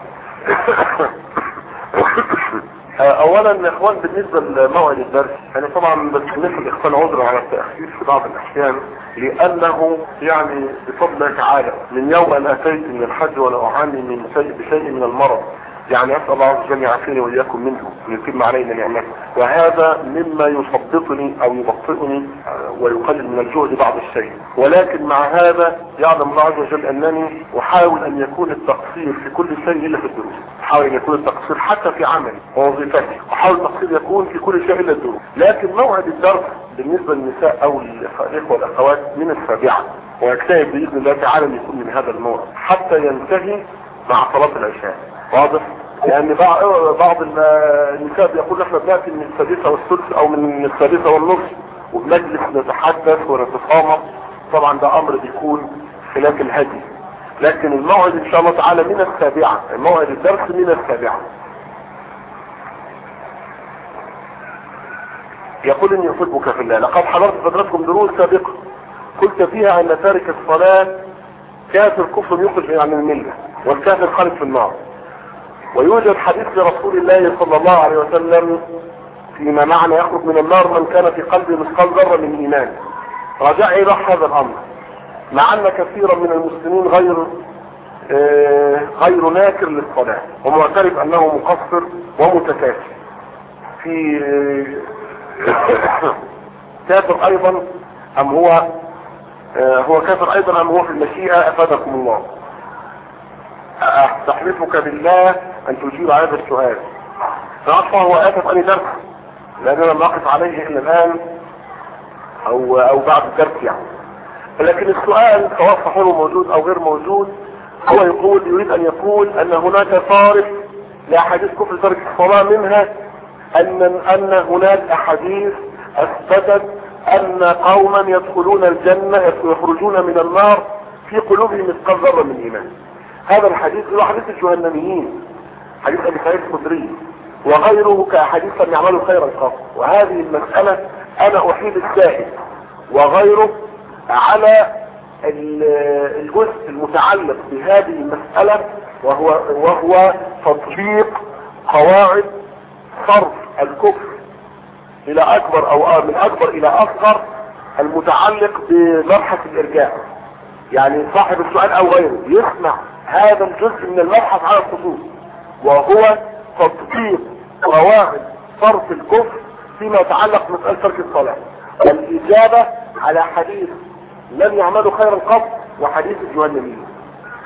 [SPEAKER 1] اولا يا اخوان بالنسبة لموعد الدرس يعني طبعا بتكلف الاخوان عذرا على التأخير في بعض الاحيان لانه يعني بفضل الله تعالى من يوم ان اتيت من الحج وانا اعاني من شيء بشيء من المرض يعني اسال الله عز وجل يعافيني واياكم منه ويتم علينا نعمته وهذا مما يثبطني او يبطئني ويقلل من الجهد بعض الشيء ولكن مع هذا يعلم الله عز وجل انني احاول ان يكون التقصير في كل شيء الا في الدروس احاول ان يكون التقصير حتى في عملي ووظيفتي احاول التقصير يكون في كل شيء الا الدروس لكن موعد الدرس بالنسبه للنساء او الاخوه والاخوات من السابعه ويجتهد باذن الله تعالى ان يكون من هذا الموعد حتى ينتهي مع صلاه العشاء واضح لان بعض النساء بيقول احنا بناتي من السادسه والثلث او من السادسه والنصف وبنجلس نتحدث ونتخامر طبعا ده امر بيكون خلاف الهدي لكن الموعد ان شاء الله تعالى من السابعه موعد الدرس من السابعه يقول اني احبك في الله لقد حضرت فترتكم دروس سابقه قلت فيها ان تارك الصلاه كافر كفر يخرج عن المله والكافر خالد في النار ويوجد حديث لرسول الله صلى الله عليه وسلم فيما معنى يخرج من النار من كان في قلبه مثقال ذره من ايمان رجع الى هذا الامر مع ان كثيرا من المسلمين غير آه غير ناكر للصلاة ومعترف انه مقصر ومتكاسل في آه كافر ايضا ام هو آه هو كافر ايضا ام هو في المشيئة افادكم الله استحلفك بالله ان تجيب على هذا السؤال فاصلا هو اسف اني درس لان انا لم اقف عليه الا الان او او بعد الدرس يعني لكن السؤال سواء صحيح موجود او غير موجود هو يقول يريد ان يقول ان هناك صارف لاحاديث كفر ترك الصلاة منها ان ان هناك احاديث اثبتت ان قوما يدخلون الجنة يخرجون من النار في قلوبهم مثقال ذرة من ايمان هذا الحديث هو حديث الجهنميين حديث ابي سعيد الخدري وغيره كاحاديث لم يعملوا خيرا قط وهذه المسألة انا احيل السائل وغيره على الجزء المتعلق بهذه المسألة وهو وهو تطبيق قواعد صرف الكفر الى اكبر او من اكبر الى اصغر المتعلق بمبحث الارجاع يعني صاحب السؤال او غيره يسمع هذا الجزء من المبحث على الخصوص وهو تطبيق قواعد صرف الكفر فيما يتعلق بمسألة ترك الصلاة والاجابة على حديث لم يعملوا خيرا قط وحديث الجهنميين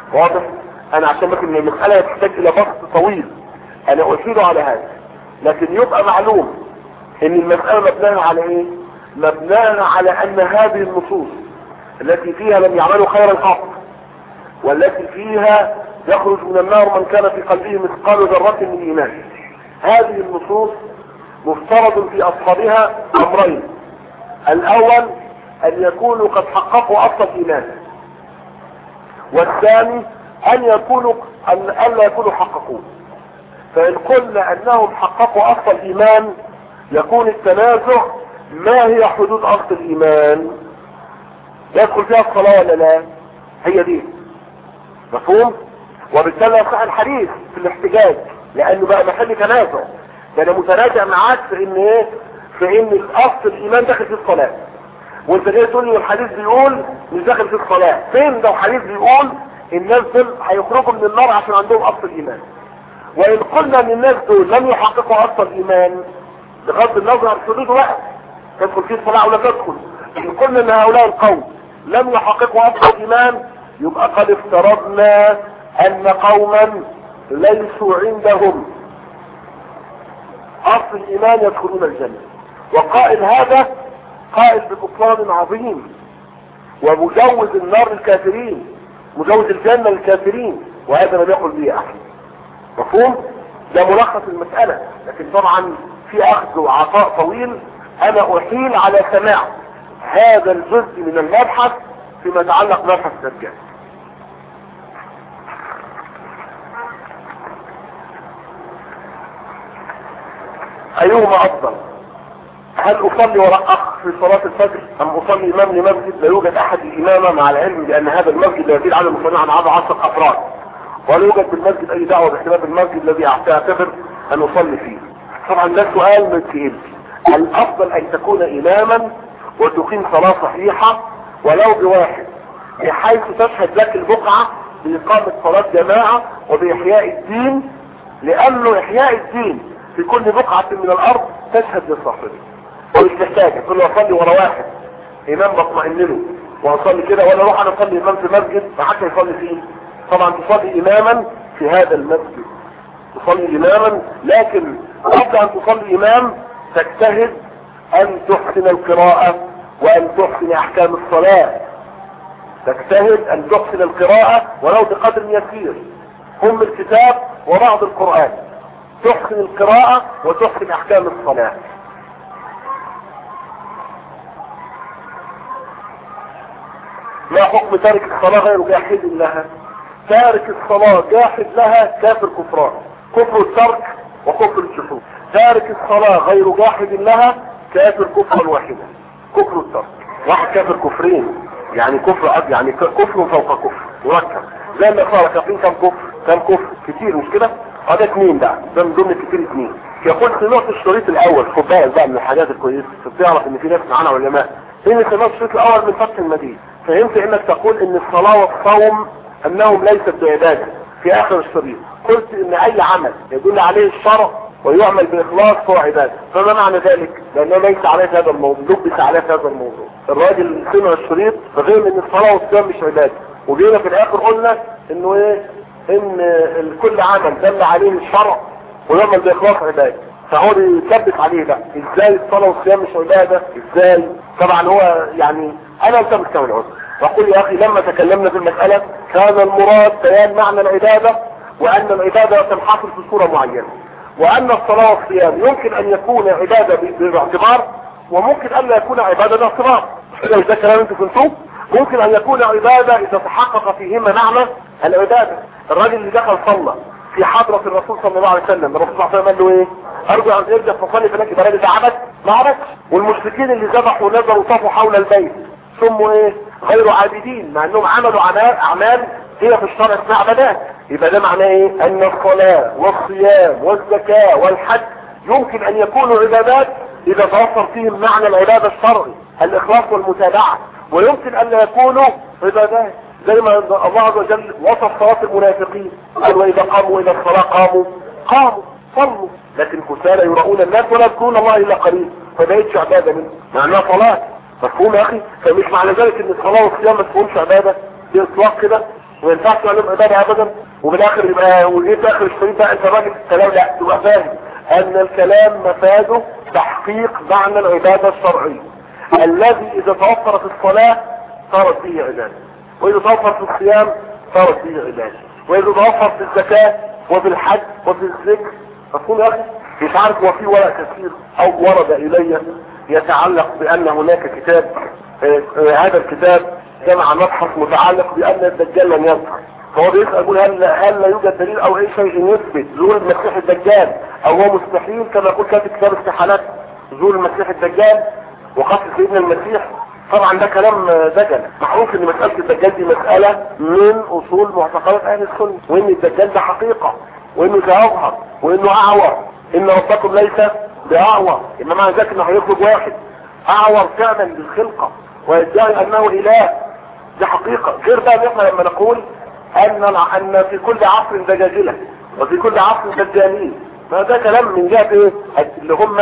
[SPEAKER 2] واضح انا عشان لكن المسألة تحتاج الى بسط طويل انا اشير على هذا لكن يبقى معلوم ان المسألة مبناها على ايه مبناها على ان هذه النصوص التي فيها لم يعملوا خيرا قط والتي فيها يخرج من النار من كان في قلبه مثقال ذرة من ايمان هذه النصوص مفترض في اصحابها امرين الاول ان يكونوا قد حققوا اصل الايمان والثاني ان يكونوا ان الا يكونوا حققوه فان قلنا انهم حققوا اصل الايمان يكون التنازع ما هي حدود اصل الايمان يدخل فيها الصلاة ولا لا هي دي مفهوم وبالتالي يصح الحديث في الاحتجاج لانه بقى محل تنازع ده انا متنازع معاك في ان ايه في ان الاصل الايمان داخل في الصلاة وانت جاي تقول لي الحديث بيقول مش داخل في الصلاة فين ده الحديث بيقول الناس دول هيخرجوا من النار عشان عندهم اصل الايمان وان قلنا ان الناس دول لم يحققوا اصل الايمان بغض النظر عن حدود واحد تدخل فيه الصلاة ولا تدخل ان قلنا ان هؤلاء القوم لم يحققوا اصل الايمان يبقى قد افترضنا ان قوما ليسوا عندهم اصل الايمان يدخلون الجنة وقائل هذا قائل ببطلان عظيم ومجوز النار للكافرين مجوز الجنة للكافرين وهذا لم يقل به احد مفهوم ده ملخص المسألة لكن طبعا في اخذ وعطاء طويل انا احيل على سماع هذا الجزء من المبحث فيما يتعلق مبحث الدجال ايهما افضل هل اصلي وراء اخ في صلاة الفجر ام اصلي امام لمسجد لا يوجد احد الامامة مع العلم بان هذا المسجد لا يزيد عدد المصلين عن عدد عشر افراد ولا يوجد بالمسجد اي دعوة باحتمال المسجد الذي اعتبر ان اصلي فيه طبعا ده سؤال من سئلت الافضل ان تكون اماما وتقيم صلاة صحيحة ولو بواحد بحيث تشهد لك البقعة بإقامة صلاة جماعة وبإحياء الدين لأنه إحياء الدين في كل بقعة من الأرض تشهد لصاحبه ومش محتاج كل أصلي ورا واحد إمام بطمئن له وأصلي كده ولا أروح أنا أصلي إمام في مسجد ما حتى يصلي فيه طبعا تصلي إماما في هذا المسجد تصلي إماما لكن قبل أن تصلي إمام تجتهد أن تحسن القراءة وأن تحسن أحكام الصلاة تجتهد أن تحسن القراءة ولو بقدر يسير هم الكتاب وبعض القرآن تحسن القراءة وتحسن أحكام الصلاة ما حكم تارك الصلاة غير جاحد لها تارك الصلاة جاحد لها كافر كفران كفر الترك وكفر الجحود تارك الصلاة غير جاحد لها كافر كفرا واحدا كفر الترك واحد كافر كفرين يعني كفر أب يعني كفر فوق كفر مركب زي ما قال كافرين كم كفر كم كفر كتير مش كده هذا اثنين ده ده من ضمن كتير اثنين يقول في نقطة الشريط الاول خد بالك بقى من الحاجات الكويسة تعرف ان في ناس معانا علماء ان سمعت الشريط الاول من فتح المدينة فهمت انك تقول ان الصلاة والصوم انهم ليست بعبادة في اخر الشريط قلت ان اي عمل يدل عليه الشرع ويعمل باخلاص فهو عبادة فما معنى ذلك لانه ليس عليه هذا الموضوع لبس عليه هذا الموضوع الراجل سمع الشريط فغير ان الصلاة والصيام مش عبادة وجينا في الاخر قلنا انه ايه ان كل عمل دل عليه الشرع ويعمل باخلاص عبادة فهو بيثبت عليه بقى ازاي الصلاة والصيام مش عبادة ازاي طبعا هو يعني انا التمس كم العذر واقول يا اخي لما تكلمنا في المسألة كان المراد بيان معنى العبادة وان العبادة تنحصر في صورة معينة وان الصلاة والصيام يمكن ان يكون عبادة باعتبار وممكن الا يكون عبادة باعتبار مش ده كلام انتوا كنتوه ممكن ان يكون عبادة اذا تحقق فيهما معنى العبادة الراجل اللي دخل صلى في حضرة الرسول صلى الله عليه وسلم الرسول صلى الله عليه وسلم قال له ايه ارجو ان ارجع فصلي فلك يبقى الراجل ده عبد ما عبدش والمشركين اللي ذبحوا ونزلوا طافوا حول البيت سموا ايه غير عابدين مع انهم عملوا اعمال هي في الشرع اسمها عبادات يبقى ده معناه ايه ان الصلاة والصيام والزكاة والحج يمكن ان يكونوا عبادات اذا توفر فيهم معنى العبادة الشرعي الاخلاص والمتابعة ويمكن ان لا يكونوا عبادات زي ما الله عز وجل وصف صلاة المنافقين قال واذا قاموا الى الصلاة قاموا قاموا صلوا لكن كسالى يراؤون الناس ولا يذكرون الله الا قليل فبقيتش عبادة منه معناها صلاة مفهوم يا اخي فمش معنى ذلك ان الصلاة والصيام ما تكونش عبادة باطلاق كده وما ينفعش تقول لهم عباده ابدا وبالاخر يبقى وايه في اخر الشريط بقى انت راجل الكلام لا تبقى فاهم ان الكلام مفاده تحقيق معنى العباده الشرعيه الذي اذا توفر في الصلاه صارت فيه عباده واذا توفر في الصيام صارت فيه عباده واذا توفر في الزكاه وفي الحج وفي الذكر مفهوم يا اخي مش عارف هو في ورق كثير او ورد الي يتعلق بان هناك كتاب آه، آه، هذا الكتاب جمع مبحث متعلق بان الدجال لن يظهر فهو بيسأل يقول هل هل لا يوجد دليل او اي شيء يثبت ظهور المسيح الدجال او هو مستحيل كما يقول كاتب كتاب استحالات ظهور المسيح الدجال وقتل سيدنا المسيح طبعا ده كلام آه، دجل معروف ان مسألة الدجال دي مسألة من اصول معتقدات اهل السنة وان الدجال ده حقيقة وانه سيظهر وانه اعور ان ربكم ليس باعور انما معنى ذلك انه هيخرج واحد اعور فعلا بالخلقة ويدعي انه اله دي حقيقة غير بقى ان احنا لما نقول ان ان في كل عصر دجاجلة وفي كل عصر دجالين ما ده كلام من جهة ايه اللي هم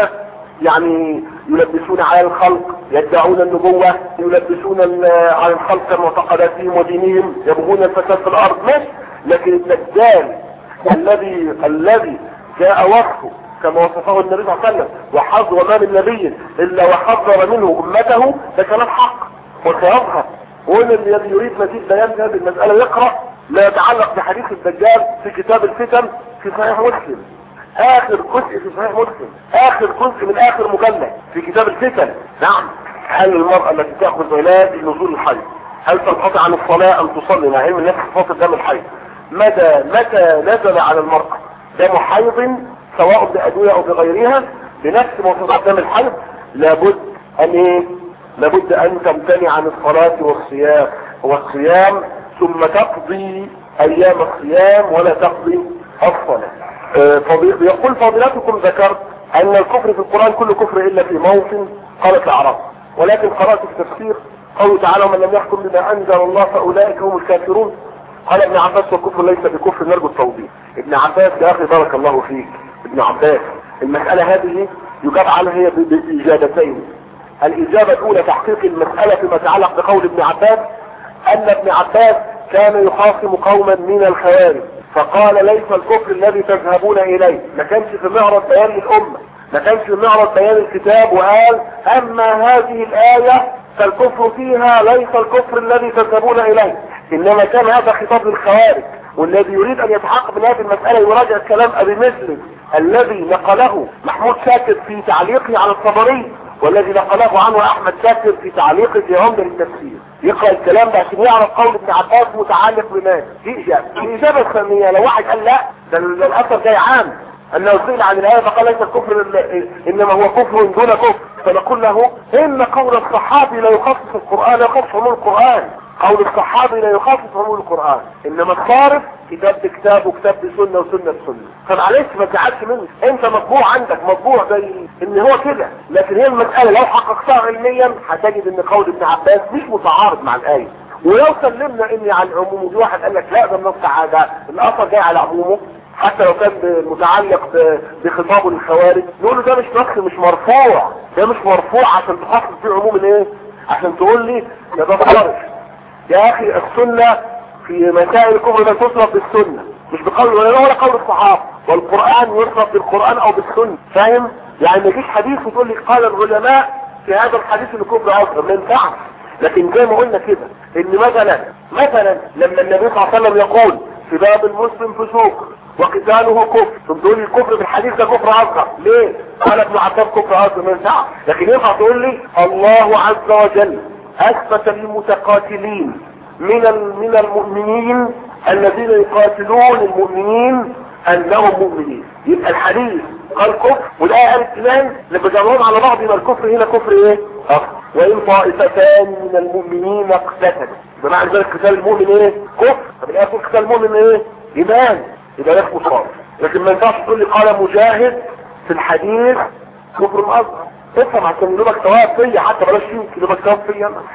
[SPEAKER 2] يعني يلبسون على الخلق يدعون النبوة يلبسون ال- على الخلق معتقداتهم ودينهم يبغون الفساد في الارض ماشي لكن الدجال الذي الذي جاء وصفه كما وصفه النبي صلى الله عليه وسلم وحظ وما من نبي الا وحذر منه امته ده كلام حق وسيظهر وان الذي يريد مزيد بيان في هذه المسألة يقرأ ما يتعلق بحديث الدجال في كتاب الفتن في صحيح مسلم اخر جزء في صحيح مسلم اخر جزء من اخر مجلد في كتاب الفتن نعم هل المرأة التي تأخذ علاج نزول الحي هل تنقطع عن الصلاة ام تصلي مع علم النفس صفات الدم الحي متى متى نزل على المرأة دم حيض سواء بأدوية او بغيرها بنفس مواصفات دم الحيض لابد ان ايه لابد ان تمتنع عن الصلاة والصيام والصيام ثم تقضي ايام الصيام ولا تقضي الصلاة آه، فضي- يقول فضيلتكم ذكرت ان الكفر في القرآن كل كفر الا في موطن قالت الاعراب ولكن قرأت في التفسير قوله تعالى ومن لم يحكم بما انزل الله فاولئك هم الكافرون قال ابن عباس والكفر ليس بكفر نرجو التوضيح ابن عباس يا اخي بارك الله فيك ابن عباس المسألة هذه يجاب عنها هي ب- بإجابتين الإجابة الأولى تحقيق المسألة فيما يتعلق بقول ابن عباس أن ابن عباس كان يخاصم قوما من الخوارج فقال ليس الكفر الذي تذهبون إليه ما كانش في معرض بيان للأمة ما كانش في معرض بيان الكتاب وقال أما هذه الآية فالكفر فيها ليس الكفر الذي تذهبون إليه إنما كان هذا خطاب للخوارج والذي يريد ان يتحقق من هذه المسألة يراجع كلام ابي مسلم الذي نقله محمود شاكر في تعليقه على الطبري والذي نقله عنه احمد شاكر في تعليقه في عمدة التفسير يقرأ الكلام ده عشان يعرف قول ابن عباس متعلق بما دي اجابة الاجابة الثانية لو واحد قال لا ده ال- ده الاثر جاي عام انه سئل عن الايه فقال ليس الكفر ال- انما هو كفر دون كفر فنقول له ان قول الصحابي لا يخصص القران لا يخصص عموم القران قول الصحابي لا يخصص عموم القرآن انما الصارف كتاب بكتاب وكتاب بسنة وسنة بسنة فمعلش ما تزعلش منه انت مطبوع عندك مطبوع زي ان هو كده لكن هي المسألة لو حققتها علميا هتجد ان قول ابن عباس مش متعارض مع الآية ولو سلمنا اني على العموم ودي واحد قال لك لا ده النص عادة الاثر جاي على عمومه حتى لو كان متعلق ب- بخطابه للخوارج نقول له ده مش نص مش مرفوع ده مش مرفوع عشان تخصص فيه عموم الايه عشان تقول لي ده ده صارف يا اخي السنة في مسائل الكفر ده تصرف بالسنة مش بقول ولا ولا قول الصحابة والقرآن يصرف بالقرآن او بالسنة فاهم يعني ما يجيش حديث وتقول لي قال العلماء في هذا الحديث الكفر اصلا ما ينفعش لكن زي ما قلنا كده ان مثلا مثلا لما النبي صلى الله عليه وسلم يقول في باب المسلم فسوق وقتاله كفر ثم تقول لي الكفر في الحديث ده كفر اصغر ليه قال ابن عباس كفر اصغر ما ينفعش لكن ينفع تقول لي الله عز وجل اثبت للمتقاتلين من ال- من المؤمنين الذين يقاتلون المؤمنين انهم مؤمنين يبقى الحديث قال كفر والايه قالت كمان لما جمعهم على بعض يبقى الكفر هنا كفر ايه؟ اصغر وان طائفتان من المؤمنين اقتتلوا بمعنى ذلك قتال المؤمن ايه؟ كفر طب الايه تقول قتال المؤمن ايه؟ ايمان يبقى ده اسمه صالح لكن ما ينفعش تقول لي قال مجاهد في الحديث كفر اصغر افهم عشان يلومك ثواب فيا حتى بلاش فيك يلومك ثواب فيا انا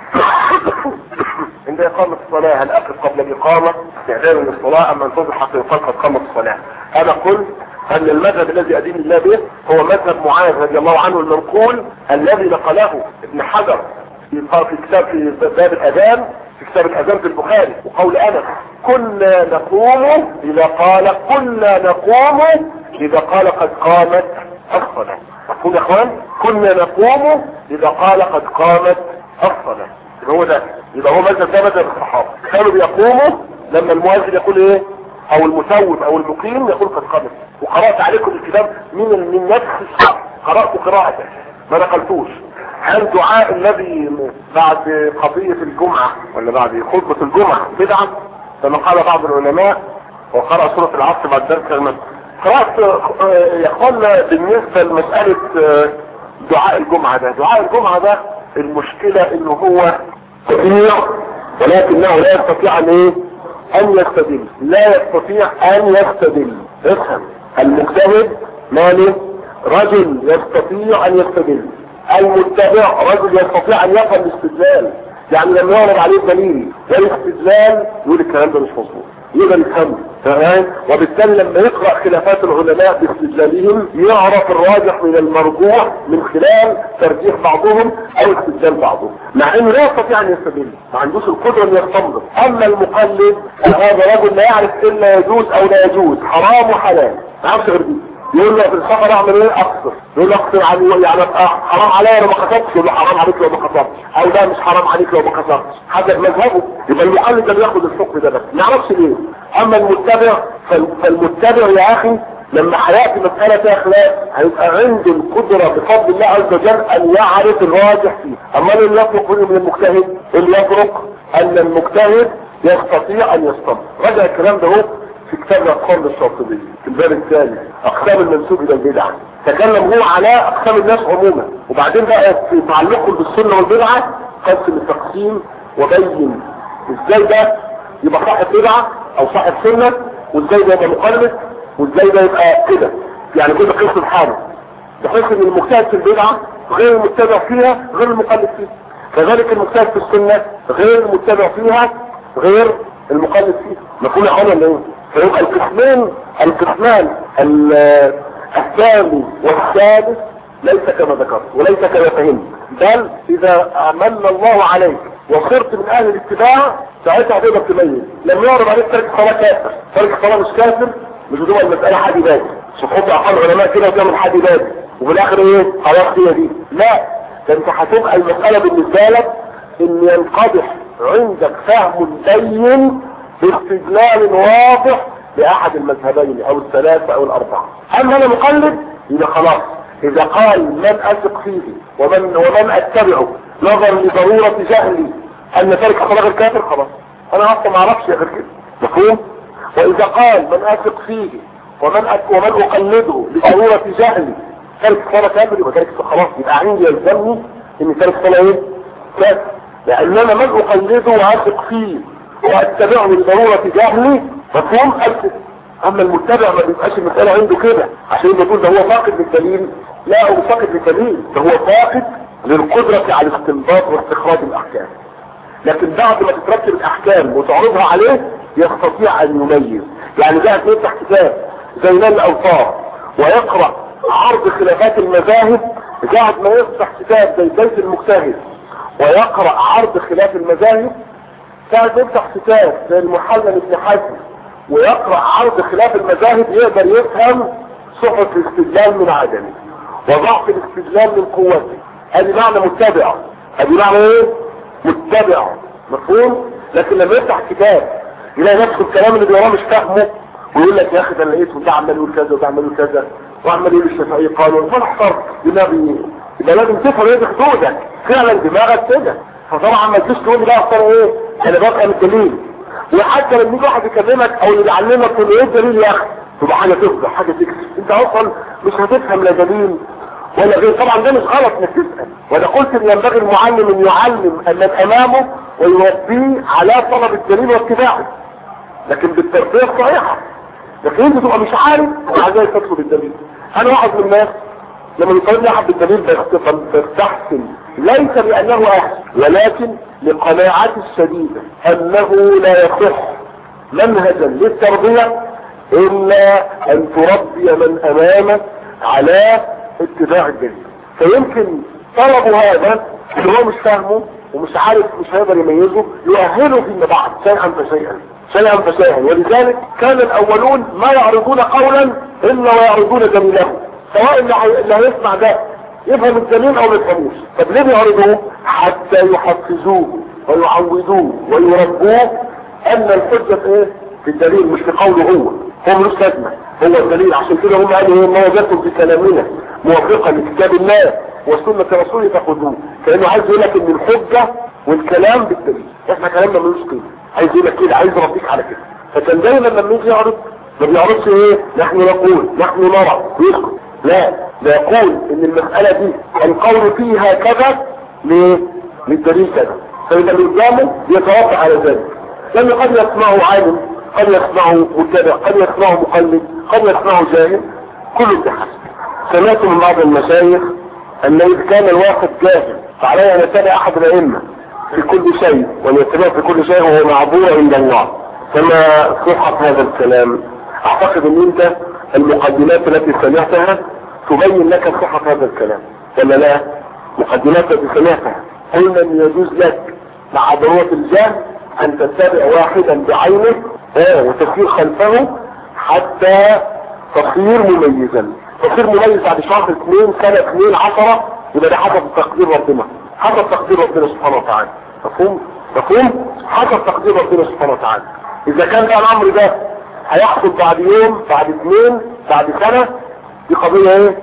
[SPEAKER 2] عند اقامة الصلاة هل اقف قبل الاقامة استعدادا للصلاة ام انتظر حتى يقال قد قامت الصلاة انا قلت ان المذهب الذي ادين الله به هو مذهب معاذ رضي الله عنه المنقول الذي نقله ابن حجر في في كتاب في باب الاذان
[SPEAKER 1] في كتاب الاذان في البخاري وقول انس كنا نقوم اذا قال كنا نقوم اذا قال قد قامت الصلاة مفهوم يا اخوان كنا نقوم اذا قال قد قامت الصلاة يبقى هو ده يبقى هو ماذا ثبت الصحابة كانوا بيقوموا لما المؤذن يقول ايه او المسوف او المقيم يقول قد قامت وقرأت عليكم الكتاب من من نفس الشعب قرأت قراءته ما نقلتوش هل دعاء النبي بعد قضية الجمعة ولا بعد خطبة الجمعة بدعة كما قال بعض العلماء وقرأ سورة العصر بعد ذلك المسجد قرأت يقول بالنسبة لمسألة دعاء الجمعة ده دعاء الجمعة ده المشكلة انه هو كثير ولكنه لا يستطيع ان ايه ان يستدل لا يستطيع ان يستدل افهم المجتهد ماله رجل يستطيع ان يستدل المتبع رجل يستطيع ان يفهم الاستدلال يعني لما يعرض عليه دليل والاستدلال يقول الكلام ده مش مظبوط يقدر يفهمه تمام وبالتالي لما يقرأ خلافات العلماء باستدلالهم يعرف الراجح من المرجوح من خلال ترجيح بعضهم او استدلال بعضهم مع انه لا يستطيع ان يستدل ما عندوش القدرة ان يستنبط اما المقلد هذا رجل لا يعرف الا يجوز او لا يجوز حرام وحلال ما يعرفش غير دي يقول له في السفر اعمل ايه اقصر يقول له اقصر عن يعني حرام عليا لو ما قصرتش يقول له حرام عليك لو ما قصرتش او لا مش حرام عليك لو ما قصرتش حسب مذهبه يبقى المقلد ده بياخد الحكم ده بس ما يعرفش ليه اما المتبع فالمتبع يا اخي لما هياتي مسألة فيها خلاف هيبقى عنده القدرة بفضل الله عز وجل ان يعرف الراجح فيه اما اللي يفرق من المجتهد اللي يفرق ان المجتهد يستطيع ان يستنبط رجع الكلام ده هو في كتاب الاقسام للشاطبية في الباب الثاني اقسام المنسوب الى البدعة تكلم هو على اقسام الناس عموما وبعدين بقى في تعلقه بالسنة والبدعة قسم التقسيم وبين ازاي ده يبقى صاحب بدعة او صاحب سنة وازاي ده يبقى مقلد وازاي ده يبقى كده يعني كده قسم حاله بحيث ان المجتهد في البدعة غير المتبع فيها غير المقلد فيها كذلك المجتهد في السنة غير المتبع فيها غير المقلد فيها نقول يا ولا ايه فيبقى القسمين القسمان الثاني والثالث ليس كما ذكرت وليس كما فهمت بل اذا امن الله عليك وصرت من اهل الاتباع ساعتها هتقدر تميز لما يعرض عليك ترك الصلاه كافر ترك الصلاه مش كافر مش بتبقى المساله حد بادي سبحان اقوال العلماء كده وتعمل حد بادي وفي الاخر ايه خلاص هي دي لا ده انت هتبقى المساله بالنسبه لك ان ينقضح عندك فهم بين باستدلال واضح لأحد المذهبين أو الثلاثة أو الأربعة أما أنا مقلد يبقى خلاص إذا قال من أثق فيه ومن, ومن أتبعه نظرا لضرورة جهلي أن ترك صلاة الكافر خلاص أنا أصلا ما أعرفش غير كده مفهوم وإذا قال من أثق فيه ومن أت... ومن أقلده لضرورة جهلي ترك صلاة كافر يبقى ترك خلاص يبقى عندي يلزمني إن ترك صلاة إيه؟ كافر لأننا من أقلده وأثق فيه واتبعه لضرورة جهلي مفهوم أسف اما المتبع ما بيبقاش المسألة عنده كده عشان يقول ده هو فاقد للدليل لا هو فاقد للدليل ده هو فاقد للقدرة على الاستنباط واستخراج الاحكام لكن بعد ما تترتب الاحكام وتعرضها عليه يستطيع ان يميز يعني ده يفتح كتاب زي نال الاوطار ويقرأ عرض خلافات المذاهب بعد ما يفتح كتاب زي بيت المجتهد ويقرأ عرض خلاف المذاهب ساعد يفتح كتاب زي المحلل ابن حزم ويقرأ عرض خلاف المذاهب يقدر يفهم صحة الاستدلال من عدمه وضعف الاستدلال من قوته ادي معنى متبع ادي معنى ايه متبع مفهوم لكن لما يفتح كتاب يلاقي نفسه الكلام اللي بيوراه مش فاهمه ويقول لك يا اخي ده لقيته ده عمال يقول كذا وده عمال يقول كذا وعمال يقول الشافعي قالوا فانا احترت دماغي يبقى لازم تفهم ايه بحدودك فعلا دماغك كده فطبعا ما تجيش تقول لي بقى اختار ايه انا ببقى من الدليل وحتى لما يجي واحد يكلمك او اللي يعلمك تقول ايه الدليل يا اخي تبقى حاجه تفضح حاجه تكسب انت اصلا مش هتفهم لا دليل ولا غير طبعا ده مش غلط انك تسال وانا قلت ان ينبغي المعلم ان يعلم من امامه ويوفيه على طلب الدليل واتباعه لكن بالتربيه الصحيحه لكن انت تبقى مش عارف وعايز تطلب الدليل انا واحد من الناس لما يطلب لي احد الدليل بستحسن ليس لانه احسن ولكن لقناعتي الشديدة انه لا يصح منهجا للتربية الا ان تربي من امامك على اتباع الدليل فيمكن طلبوا هذا اللي هو مش فاهمه
[SPEAKER 2] ومش عارف مش هيقدر يميزه يؤهله فيما بعد شيئا فشيئا شيئا فشيئا ولذلك كان الاولون ما يعرضون قولا الا ويعرضون دليله سواء اللي هي- اللي هيسمع ده يفهم الدليل او ما يفهموش طب ليه بيعرضوه حتى يحفزوه ويعودوه ويربوه ان الحجة في ايه في الدليل مش في قوله هو هو ملوش لازمه هو الدليل عشان كده هم قالوا ايه ما وجدتم في كلامنا موافقا لكتاب الله وسنة رسوله فخذوه كانه عايز يقول لك ان الحجة والكلام بالدليل احنا كلامنا ملوش قيمه عايز يقول لك كده عايز يربيك على كده فكان دايما لما يجي يعرض ما بيعرضش ايه نحن نقول نحن نرى ويسكت لا ده يقول ان المسألة دي القول فيها كذا ليه للدليل كذا فإذا اللي قدامه يتوقع على ذلك لأنه قد يسمعه عالم قد يسمعه متابع قد يسمعه مقلد قد يسمعه جاهل كله بحسب سمعت من بعض المشايخ أن إذا كان الواحد جاهل فعليه أن يتبع أحد الأئمة في كل شيء وأن يتبع في كل شيء وهو معذور عند الله فما صحة هذا الكلام أعتقد أن أنت المقدمات التي سمعتها تبين لك صحة هذا الكلام ولا لا مقدمات التي سمعتها قلنا أن يجوز لك مع ضرورة الجهل أن تتبع واحدا بعينه آه، وتسير خلفه حتى تصير مميزا تصير مميز بعد شهر اثنين سنة اثنين عشرة يبقى ده حسب تقدير ربنا حسب تقدير ربنا سبحانه وتعالى مفهوم مفهوم حسب تقدير ربنا سبحانه وتعالى اذا كان بقى الامر ده هيحصل بعد يوم بعد اثنين بعد سنة دي قضية ايه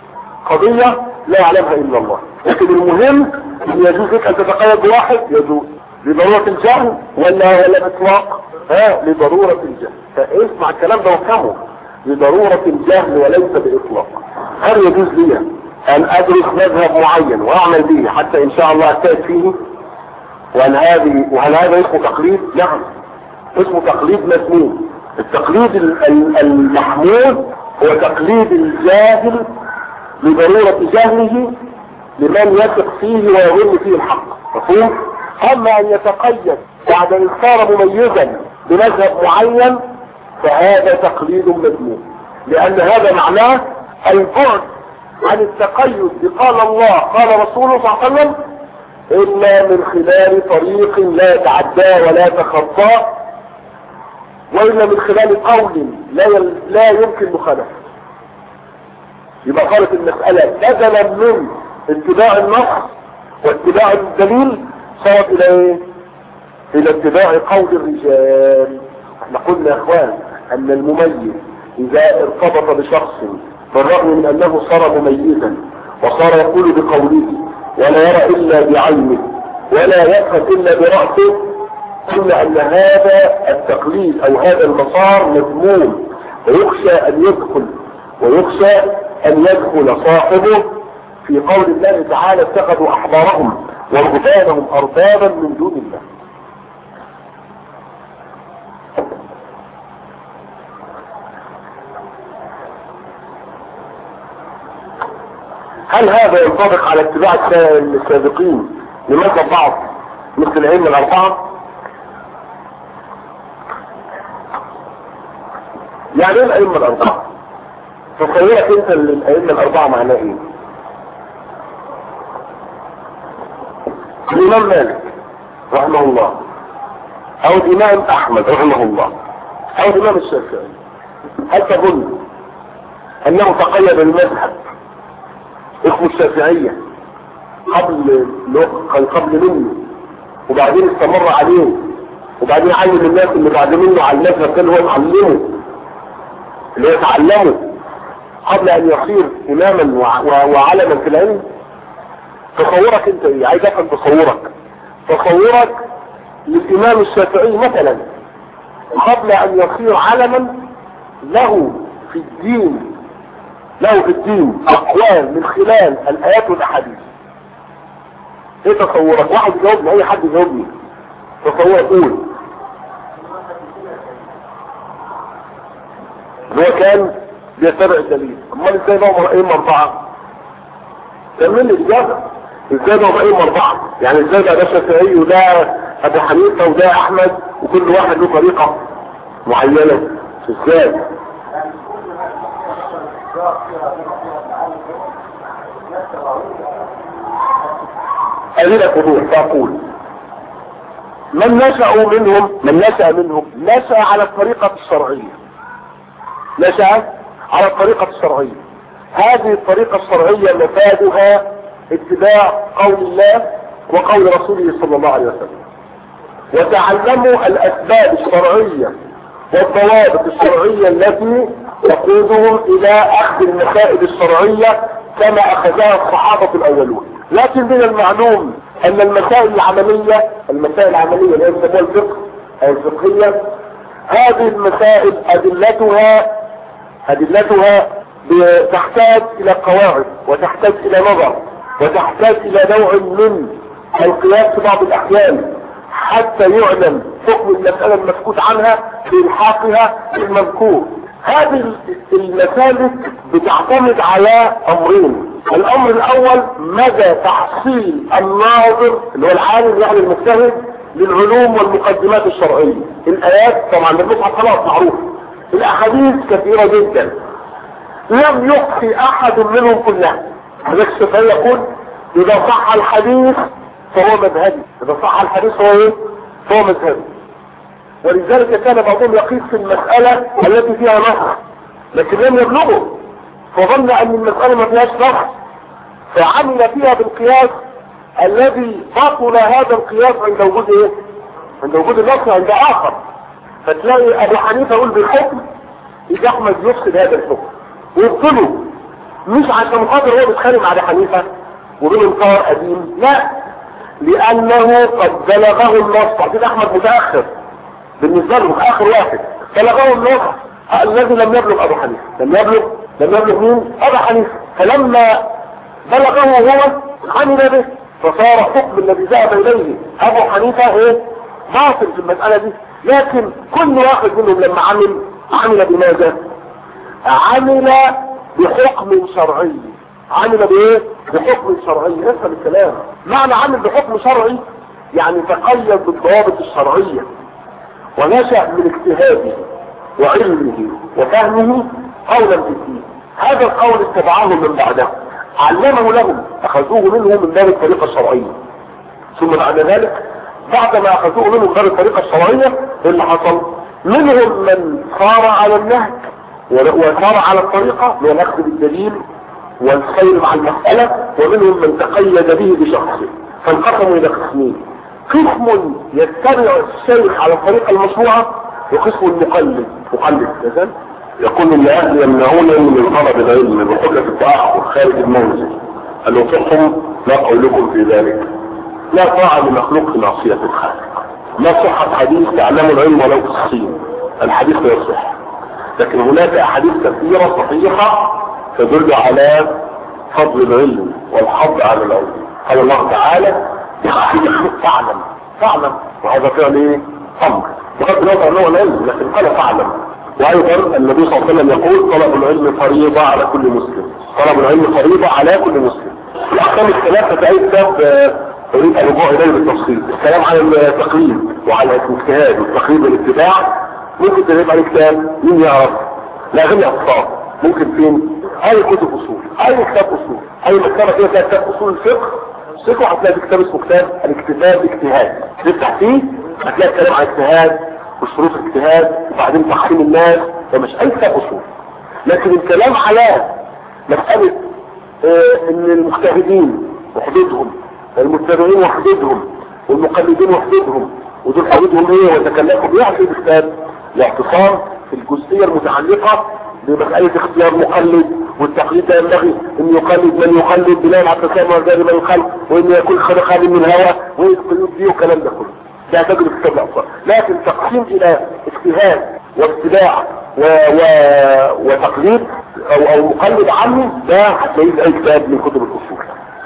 [SPEAKER 2] قضية لا يعلمها الا الله لكن المهم ان يجوز لك ان تتقيد بواحد يجوز لضرورة الجهل ولا ولا اطلاق ها لضرورة الجهل فاسمع الكلام ده وافهمه لضرورة الجهل وليس باطلاق هل يجوز لي ان ادرس مذهب معين واعمل به حتى ان شاء الله اجتهد فيه وهل هذه وهل هذا اسمه تقليد نعم اسمه تقليد مذموم التقليد ال- ال- المحمود هو تقليد الجاهل لضرورة جهله لمن يثق فيه ويظن فيه الحق مفهوم اما ان يتقيد بعد ان صار مميزا بمذهب معين فهذا تقليد مذموم لان هذا معناه البعد عن التقيد بقال الله قال رسوله صلى الله عليه وسلم الا من خلال طريق لا يتعدى ولا يتخطى والا من خلال قول لا يل... لا يمكن مخالفه يبقى قالت المسألة بدلا من اتباع النص واتباع الدليل صارت الى ايه الى اتباع قول الرجال احنا قلنا يا اخوان ان المميز اذا ارتبط بشخص بالرغم من انه صار مميزا وصار يقول بقوله ولا يرى الا بعينه ولا يفهم الا برأسه قلنا ان هذا التقليد او هذا المسار مذموم ويخشى ان يدخل ويخشى ان يدخل صاحبه في قول الله تعالى اتخذوا احبارهم ورهبانهم اربابا من دون الله هل هذا ينطبق على اتباع السابقين لماذا بعض مثل العلم الاربعه يعني ايه الائمه الاربعه تصورك انت الائمه الاربعه معناه ايه الامام مالك رحمه الله او الامام احمد رحمه الله او الامام الشافعي هل تظن انه تقيد المذهب اسمه الشافعية قبل كان قبل منه وبعدين استمر عليه وبعدين علم الناس اللي بعد منه على المذهب كان هو معلمه اللي هو يتعلمه قبل ان يصير اماما وعلما في العلم تصورك انت ايه عايز افهم تصورك تصورك للامام الشافعي مثلا قبل ان يصير علما له في الدين له في الدين اقوال من خلال الايات والاحاديث ايه تصورك واحد يجاوبني اي حد يجاوبني تصورك قول اللي هو كان بيتبع الدليل امال ازاي بقى ايه اربعه كمل لي الاجابه ازاي بقى ايه اربعه يعني ازاي بقى ده شافعي وده ابو حنيفه وده احمد وكل واحد له طريقه معينه ازاي أدلة وضوح فأقول من نشأوا منهم من نشأ منهم نشأ على الطريقة الشرعية نشأ على الطريقة الشرعية هذه الطريقة الشرعية مفادها اتباع قول الله وقول رسوله صلى الله عليه وسلم وتعلموا الأسباب الشرعية والضوابط الشرعية التي تقودهم إلى أخذ المسائل الشرعية كما أخذها الصحابة الأولون لكن من المعلوم أن المسائل العملية المسائل العملية اللي هي يسموها الفقه أو الفقهية هذه المسائل أدلتها أدلتها تحتاج إلى قواعد وتحتاج إلى نظر وتحتاج إلى نوع من القياس في بعض الأحيان حتى يعلم حكم المسألة المسكوت عنها بإلحاقها بالمذكور هذه المسالك بتعتمد على أمرين الأمر الأول مدى تحصيل الناظر اللي هو العالم يعني المجتهد للعلوم والمقدمات الشرعية الآيات طبعا المصحف خلاص معروف الأحاديث كثيرة جدا لم يخفي أحد منهم كلها هذاك الشافعي يقول إذا صح الحديث فهو مذهبي إذا صح الحديث هو إيه؟ فهو مذهبي ولذلك كان بعضهم يقيس في المسألة التي فيها نص لكن لم يبلغه فظن أن المسألة ما فيهاش نص فعمل فيها بالقياس الذي بطل هذا القياس عند وجود ايه؟ عند وجود النص عند آخر فتلاقي أبو حنيفة يقول بالحكم يجي أحمد يفسد هذا الحكم ويبطله مش عشان خاطر هو بيتخانق مع ابي حنيفه وبين انكار قديم لا لانه قد بلغه النص عبد احمد متاخر بالنسبه له اخر واحد بلغه النص الذي لم يبلغ ابو حنيفه لم يبلغ لم يبلغ مين ابو حنيفه فلما بلغه هو عمل به فصار حكم الذي ذهب اليه ابو حنيفه ايه باطل في المساله دي لكن كل واحد منهم لما عمل عمل بماذا عمل بحكم شرعي عمل بايه بحكم شرعي افهم الكلام معنى عمل بحكم شرعي يعني تقيد بالضوابط الشرعية ونشأ من اجتهاده وعلمه وفهمه قولا في الدين هذا القول اتبعه من بعده علمه لهم اخذوه منه من باب الطريقة الشرعية ثم بعد ذلك بعدما اخذوه منه من باب الطريقة الشرعية اللي حصل منهم من صار على النهج وصار على الطريقة لنأخذ بالدليل والخير مع المسألة ومنهم من تقيد به بشخصه فانقسموا إلى قسمين قسم يتبع الشيخ على الطريقة المشروعة وقسم مقلد مقلد مثلا يقول الأهل يمنعونني من طلب العلم بحجة التأخر خارج المنزل الوفقهم لا قولكم في ذلك لا طاعة لمخلوق في معصية الخالق ما صحة حديث تعلم العلم ولو في الصين الحديث لا يصح لكن هناك احاديث كثيرة صحيحة تدل على فضل العلم والحظ على العلم قال الله تعالى فاعلم فاعلم وهذا فعل ايه امر بغض النظر انه العلم لكن قال فاعلم وايضا النبي صلى الله عليه وسلم يقول طلب العلم فريضة على كل مسلم طلب العلم فريضة على كل مسلم الاحكام الثلاثة في اي كتاب اريد الرجوع اليه بالتفصيل الكلام عن التقليد وعلى الاجتهاد والتقليد والاتباع ممكن تجيب عليه كتاب مين يعرف لا غير اخطاء ممكن فين اي كتب اصول اي كتاب اصول اي مكتبه كده فيها كتاب اصول الفقه فقه هتلاقي كتاب اسمه كتاب الاكتفاء باجتهاد تفتح فيه هتلاقي كلام عن اجتهاد وشروط الاجتهاد وبعدين تحكيم الناس ومش اي كتاب اصول لكن الكلام على مسألة اه ان المجتهدين وحدودهم والمتبعين وحدودهم والمقلدين وحدودهم ودول حدودهم ايه وتكلفوا بيها في الكتاب الاعتصام في الجزئية المتعلقة بمسألة اختيار مقلد والتقليد ده ينبغي ان يقلد من يقلد بناء على التسامح والجاري من الخلق وان يكون خالق من الهوى والقيود دي والكلام ده كله ده تجد في كتاب الاعتصام لكن تقسيم الى اجتهاد واتباع و... و... وتقليد او او مقلد عني ده هتلاقيه في اي كتاب من كتب الاصول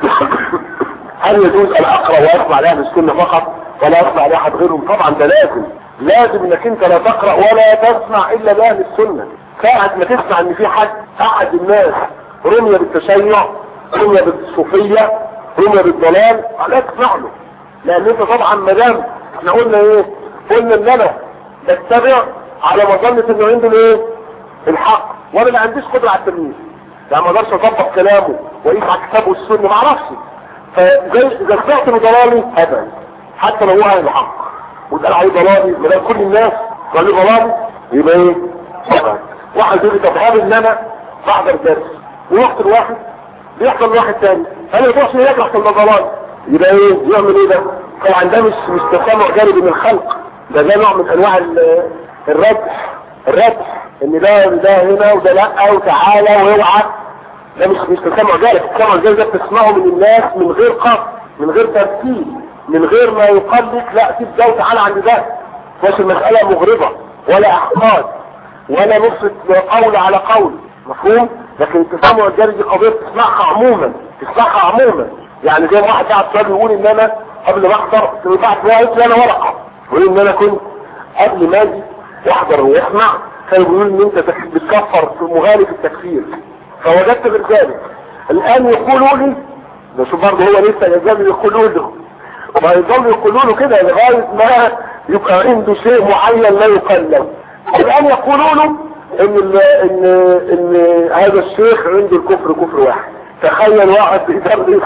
[SPEAKER 2] هل يجوز ان اقرا واسمع لاهل السنه فقط ولا اسمع لاحد غيرهم طبعا ده لازم لازم انك انت لا تقرأ ولا تسمع الا لاهل السنة ساعة ما تسمع ان في حد احد الناس رمي بالتشيع رمي بالصوفية رمي بالضلال عليك تسمع له لان انت طبعا مدام احنا قلنا ايه قلنا ان انا بتبع على مظنة انه عنده الايه الحق وانا ما عنديش قدرة على التمييز يعني ما اقدرش اطبق كلامه واقيس على كتابه السنة ما اعرفش فزي اذا سمعت بضلالي ابدا حتى لو هو اهل حق وتقال عليه ضلالي ما دام كل الناس قالوا ضلالي يبقى ايه ابدا واحد يقول لي طب هذا ان انا بحضر درس ووقت الواحد بيحصل واحد تاني انا يروحش هناك يحصل ده ضلال يبقى ايه يعمل ايه ده طبعا ده مش مش تسامع جانبي من الخلق ده ده نوع من انواع ال- الردح الردح ان ده ده هنا وده لا وتعالى واوعى ده مش مش تسمع جالك التسمع الجالك ده بتسمعه من الناس من غير قصد من غير ترتيب من غير ما يقال لك لا سيب ده وتعالى عند ده مش المسألة مغرضة ولا احقاد ولا نقصد قول على قول مفهوم لكن التسمع الجالك دي قضية تسمعها عموما تسمعها عموما يعني زي ما واحد قاعد سؤال يقول ان انا قبل ما احضر كنت بعت لي انا ورقة يقول ان انا كنت قبل ما اجي واحضر ويسمع كانوا بيقولوا ان انت تك- بتكفر في مغالي في التكفير فوجدت غير ذلك الان يقولوا لي ده شوف برضه هو لسه يزال يقولوا له وهيظلوا يقولوا له كده لغايه ما يبقى عنده شيء معين لا يقال له الان يقولوا له ان ال ان ان هذا الشيخ عنده الكفر كفر واحد تخيل واحد بيدرس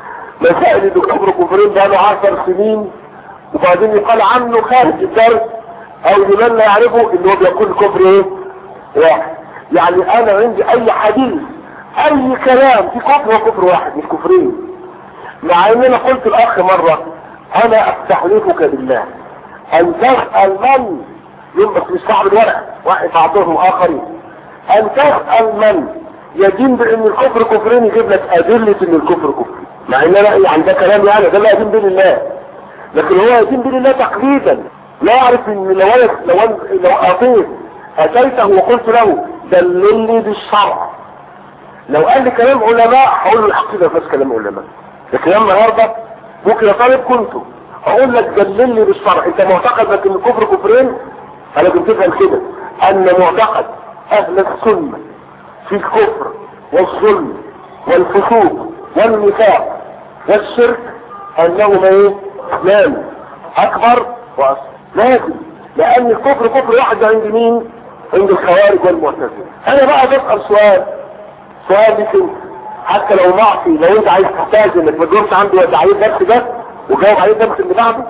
[SPEAKER 2] مسائل الكفر كفرين بقى له 10 سنين وبعدين يقال عنه خارج الدرس او لمن لا يعرفه ان هو بيقول كفر ايه واحد يعني انا عندي اي حديث اي كلام في كفر وكفر واحد مش كفرين مع ان انا قلت الاخ مرة انا استحلفك بالله ان تسأل من ينبس مش صعب الورق واحد بعضهم اخرين ان تسأل من يدين بان الكفر كفرين يجيب لك ادلة ان الكفر كفر مع ان انا يعني ده كلام يعني ده لا يدين بين الله لكن هو يدين بين الله تقليدا لا يعرف ان لو انا لو أنا لو اعطيت اتيته وقلت له دللني بالشرع لو قال لي كلام علماء هقول له الحقيقه بس كلام علماء لكن أنا النهارده ممكن يا طالب كنت اقول لك دللني بالشرع انت معتقد لك ان الكفر كفرين انا كنت تفهم كده ان معتقد اهل السنه في الكفر والظلم والفسوق والنفاق والشرك انهما ايه اثنان اكبر واصغر لازم لان الكفر كفر واحد عند مين عند الخوارج والمعتزله انا بقى بسال سؤال سؤال ليك انت حتى لو معصي لو انت عايز تحتاج انك ما تجاوبش عنده عليه الدرس ده وجاوب عليه الدرس اللي بعده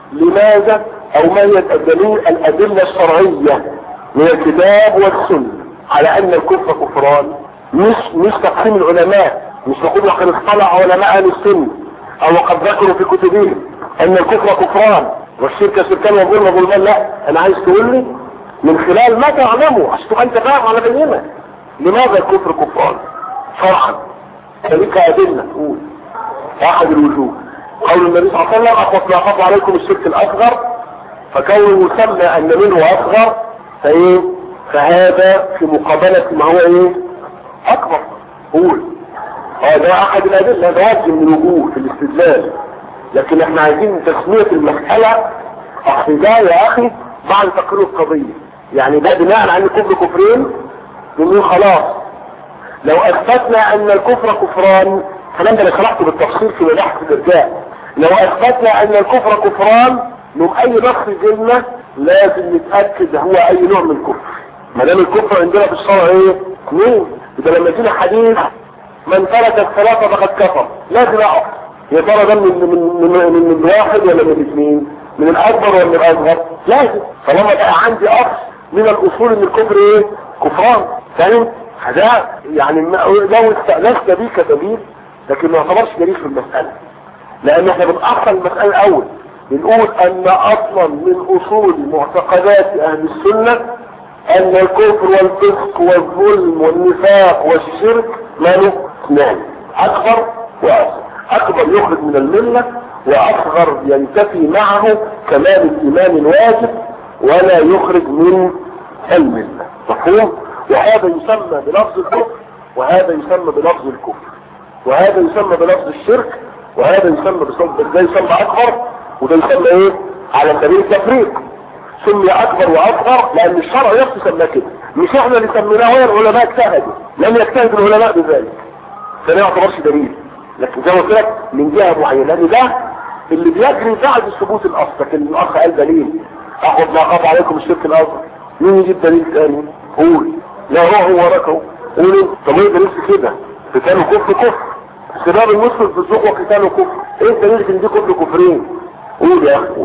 [SPEAKER 2] لماذا او ما هي الدليل الادله الشرعيه من الكتاب والسنه على ان الكفر كفران مش مش تقسيم العلماء مش نقول لقد اطلع علماء اهل السنه او قد ذكروا في كتبهم ان الكفر كفران والشرك شركان والظلم ظلمان لا انا عايز تقول لي من خلال ما تعلمه عشان تبقى انت فاهم على بينه لماذا الكفر كفران شرعا فليك ادله تقول احد الوجوه قول النبي صلى الله عليه وسلم اخوف لا اخاف عليكم الشرك الاصغر فكونه يسمى ان منه اصغر فايه فهذا في مقابلة ما هو ايه اكبر قول اه ده احد الادله ده وجه من الوجوه في الاستدلال لكن احنا عايزين تسمية المسألة اصل ده يا اخي بعد تقرير القضية يعني ده بناء على ان الكفر كفرين نقول خلاص لو اثبتنا ان الكفر كفران الكلام ده انا شرحته بالتفصيل في بحث الارجاء لو اثبتنا ان الكفر كفران نقوم اي نص يجيلنا لازم نتاكد هو اي نوع من الكفر ما دام الكفر عندنا في الشرع ايه؟ اثنين يبقى لما يجينا حديث من ترك الصلاه فقد كفر لازم اقف يا ترى ده من من من من, من واحد ولا من اثنين؟ من الاكبر ولا من الاصغر؟ لازم طالما بقى عندي اصل من الاصول ان الكفر ايه؟ كفران فاهم؟ هذا يعني ما- لو استأنست بيه كدليل لكن ما يعتبرش دليل في المسألة لان احنا بنأخر المسألة الاول بنقول ان اصلا من اصول معتقدات اهل السنة ان الكفر والفسق والظلم والنفاق والشرك ماله اثنان اكبر واصغر اكبر يخرج من الملة واصغر ينتفي معه كمال الايمان الواجب ولا يخرج من الملة مفهوم وهذا يسمى بلفظ الكفر وهذا يسمى بلفظ الكفر وهذا يسمى بلفظ الشرك وهذا يسمى بصدق ده يسمى اكبر وده يسمى ايه على سبيل التفريق سمي اكبر واصغر لان الشرع نفسه سماه كده مش احنا اللي سميناه ولا العلماء اجتهدوا لم يجتهد العلماء بذلك فده ما يعتبرش دليل لكن زي ما قلت لك من جهه معينه لان ده اللي بيجري بعد ثبوت الاصل لكن الاخ قال دليل اخذ ما خاف عليكم الشرك الاصغر مين يجيب دليل ثاني قول لا روحوا وراك اهو قول انت طب ايه دليل كده بتاني كفر كفر
[SPEAKER 1] سباب المسلم في السوق وقتاله كفر ايه الدليل ان دي كفر كفرين قول يا اخي قول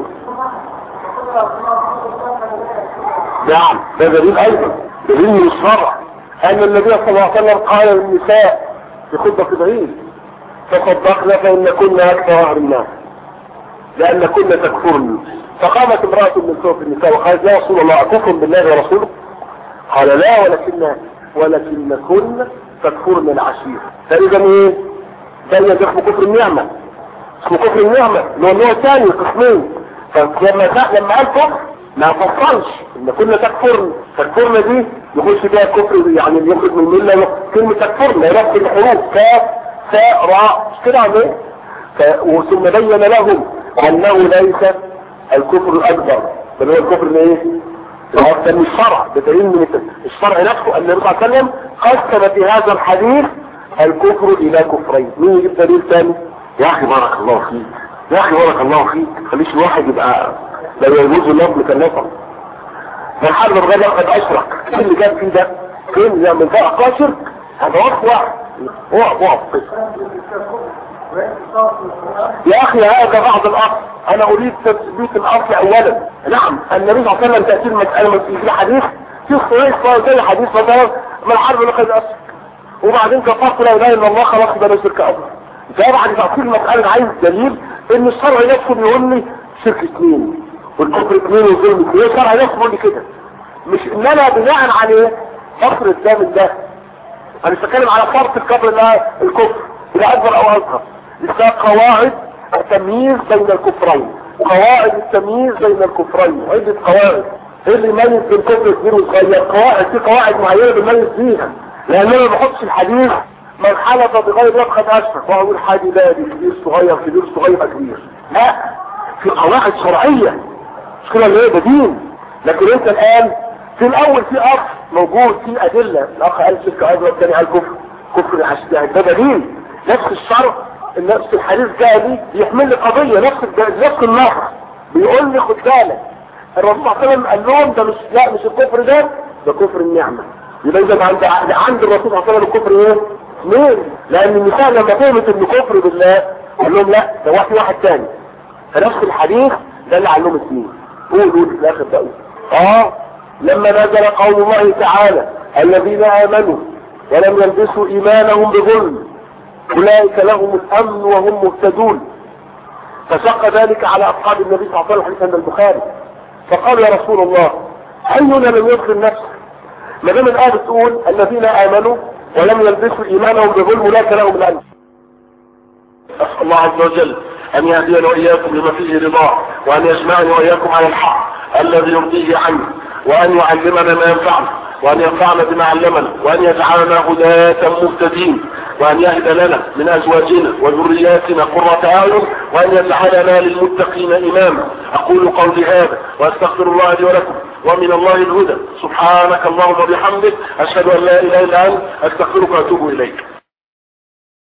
[SPEAKER 1] نعم ده دليل ايضا دليل من الشرع ان النبي صلى الله عليه وسلم قال للنساء في خطبه ابراهيم تصدقنا فان كنا اكثر اهل الناس لان كنا تكفرن فقامت امراه من سوق النساء وقالت يا رسول الله اكفر بالله ورسوله قال لا ولكن ولكن كن تكفرن العشير فاذا ايه ده اسمه كفر النعمه اسمه كفر النعمه اللي هو النوع الثاني قسمين فلما لما قال كفر ما فصلش ان كنا تكفرن تكفرن دي يخش فيها كفر يعني اللي يخرج من المله كلمه تكفرن يرفض الحروف كاف ساء راء مش كده عم ايه ثم بين لهم انه ليس الكفر الاكبر بل هو الكفر الايه ده من الشرع بدليل من الشرع نفسه ان النبي صلى الله عليه وسلم قسم في هذا الحديث الكفر الى كفرين مين يجيب دليل ثاني يا اخي بارك الله فيك يا اخي بارك الله فيك خليش الواحد يبقى لا يجوز اللفظ كالنفر من حرب الغد قد اشرك ايه اللي جاب فيه ده فين يا من فرق شرك هذا وقت واحد وقف وقف يا اخي هذا بعض الاصل انا اريد تثبيت الاصل اولا نعم النبي صلى الله عليه وسلم تأتي المسألة من في حديث في صحيح زي حديث مثلا من حرب لقد اشرك وبعدين كفرت لا اله الا الله خلاص ده شرك اكبر ده بعد تفصيل المسألة عايز دليل ان الشرع نفسه بيقول لي شرك اثنين والكفر اثنين والظلم اثنين الشرع نفسه بيقول لي كده مش ان انا بناء عليه فصل الدم ده انا مش بتكلم على فرط الكفر لا الكفر الى اكبر او اصغر لسه قواعد التمييز بين الكفرين قواعد التمييز بين الكفرين عدة قواعد ايه اللي يميز بين كفر كبير وصغير قواعد في قواعد معينة بنميز بيها لان انا ما بحطش الحديث من حلف بغير لقد اشرك واقول حاجة لا دي كبير صغير كبير صغير كبير لا في قواعد شرعية مش كده اللي هي ده دين لكن انت الان في الاول في اصل موجود في ادلة الاخ قال شرك اكبر الثاني قال كفر كفر العشد ده دليل نفس الشرع نفس الحديث ده لي يحمل لي قضية نفس نفس النص بيقول لي خد بالك الرسول صلى الله عليه وسلم قال لهم ده مش لا مش الكفر ده ده كفر النعمة يبقى اذا عند عند الرسول صلى الله عليه وسلم الكفر ايه؟ اثنين لان النساء لما فهمت انه كفر بالله قال لهم لا ده واحد واحد تاني فنفس الحديث ده اللي علمهم اثنين قول قول في الاخر بقى اه لما نزل قول الله تعالى الذين امنوا ولم يلبسوا ايمانهم بظلم أولئك لهم الأمن وهم مهتدون فشق ذلك على أصحاب النبي صلى الله عليه وسلم حديث عند البخاري فقالوا يا رسول الله أينا لم يدخل نفسه ما دام الآية بتقول الذين آمنوا ولم يلبسوا إيمانهم بظلم أولئك لهم الأمن أسأل الله عز وجل أن يهدينا وإياكم لما فيه رضاه وأن يجمعني وإياكم على الحق الذي يرضيه عنه وأن يعلمنا ما ينفعنا وأن ينفعنا بما علمنا وأن يجعلنا هداة مهتدين وأن يهد لنا من أزواجنا وذرياتنا قرة أعين وأن يجعلنا للمتقين إماما أقول قولي هذا وأستغفر الله لي ولكم ومن الله الهدى سبحانك اللهم وبحمدك أشهد أن لا إله إلا أنت أستغفرك وأتوب إليك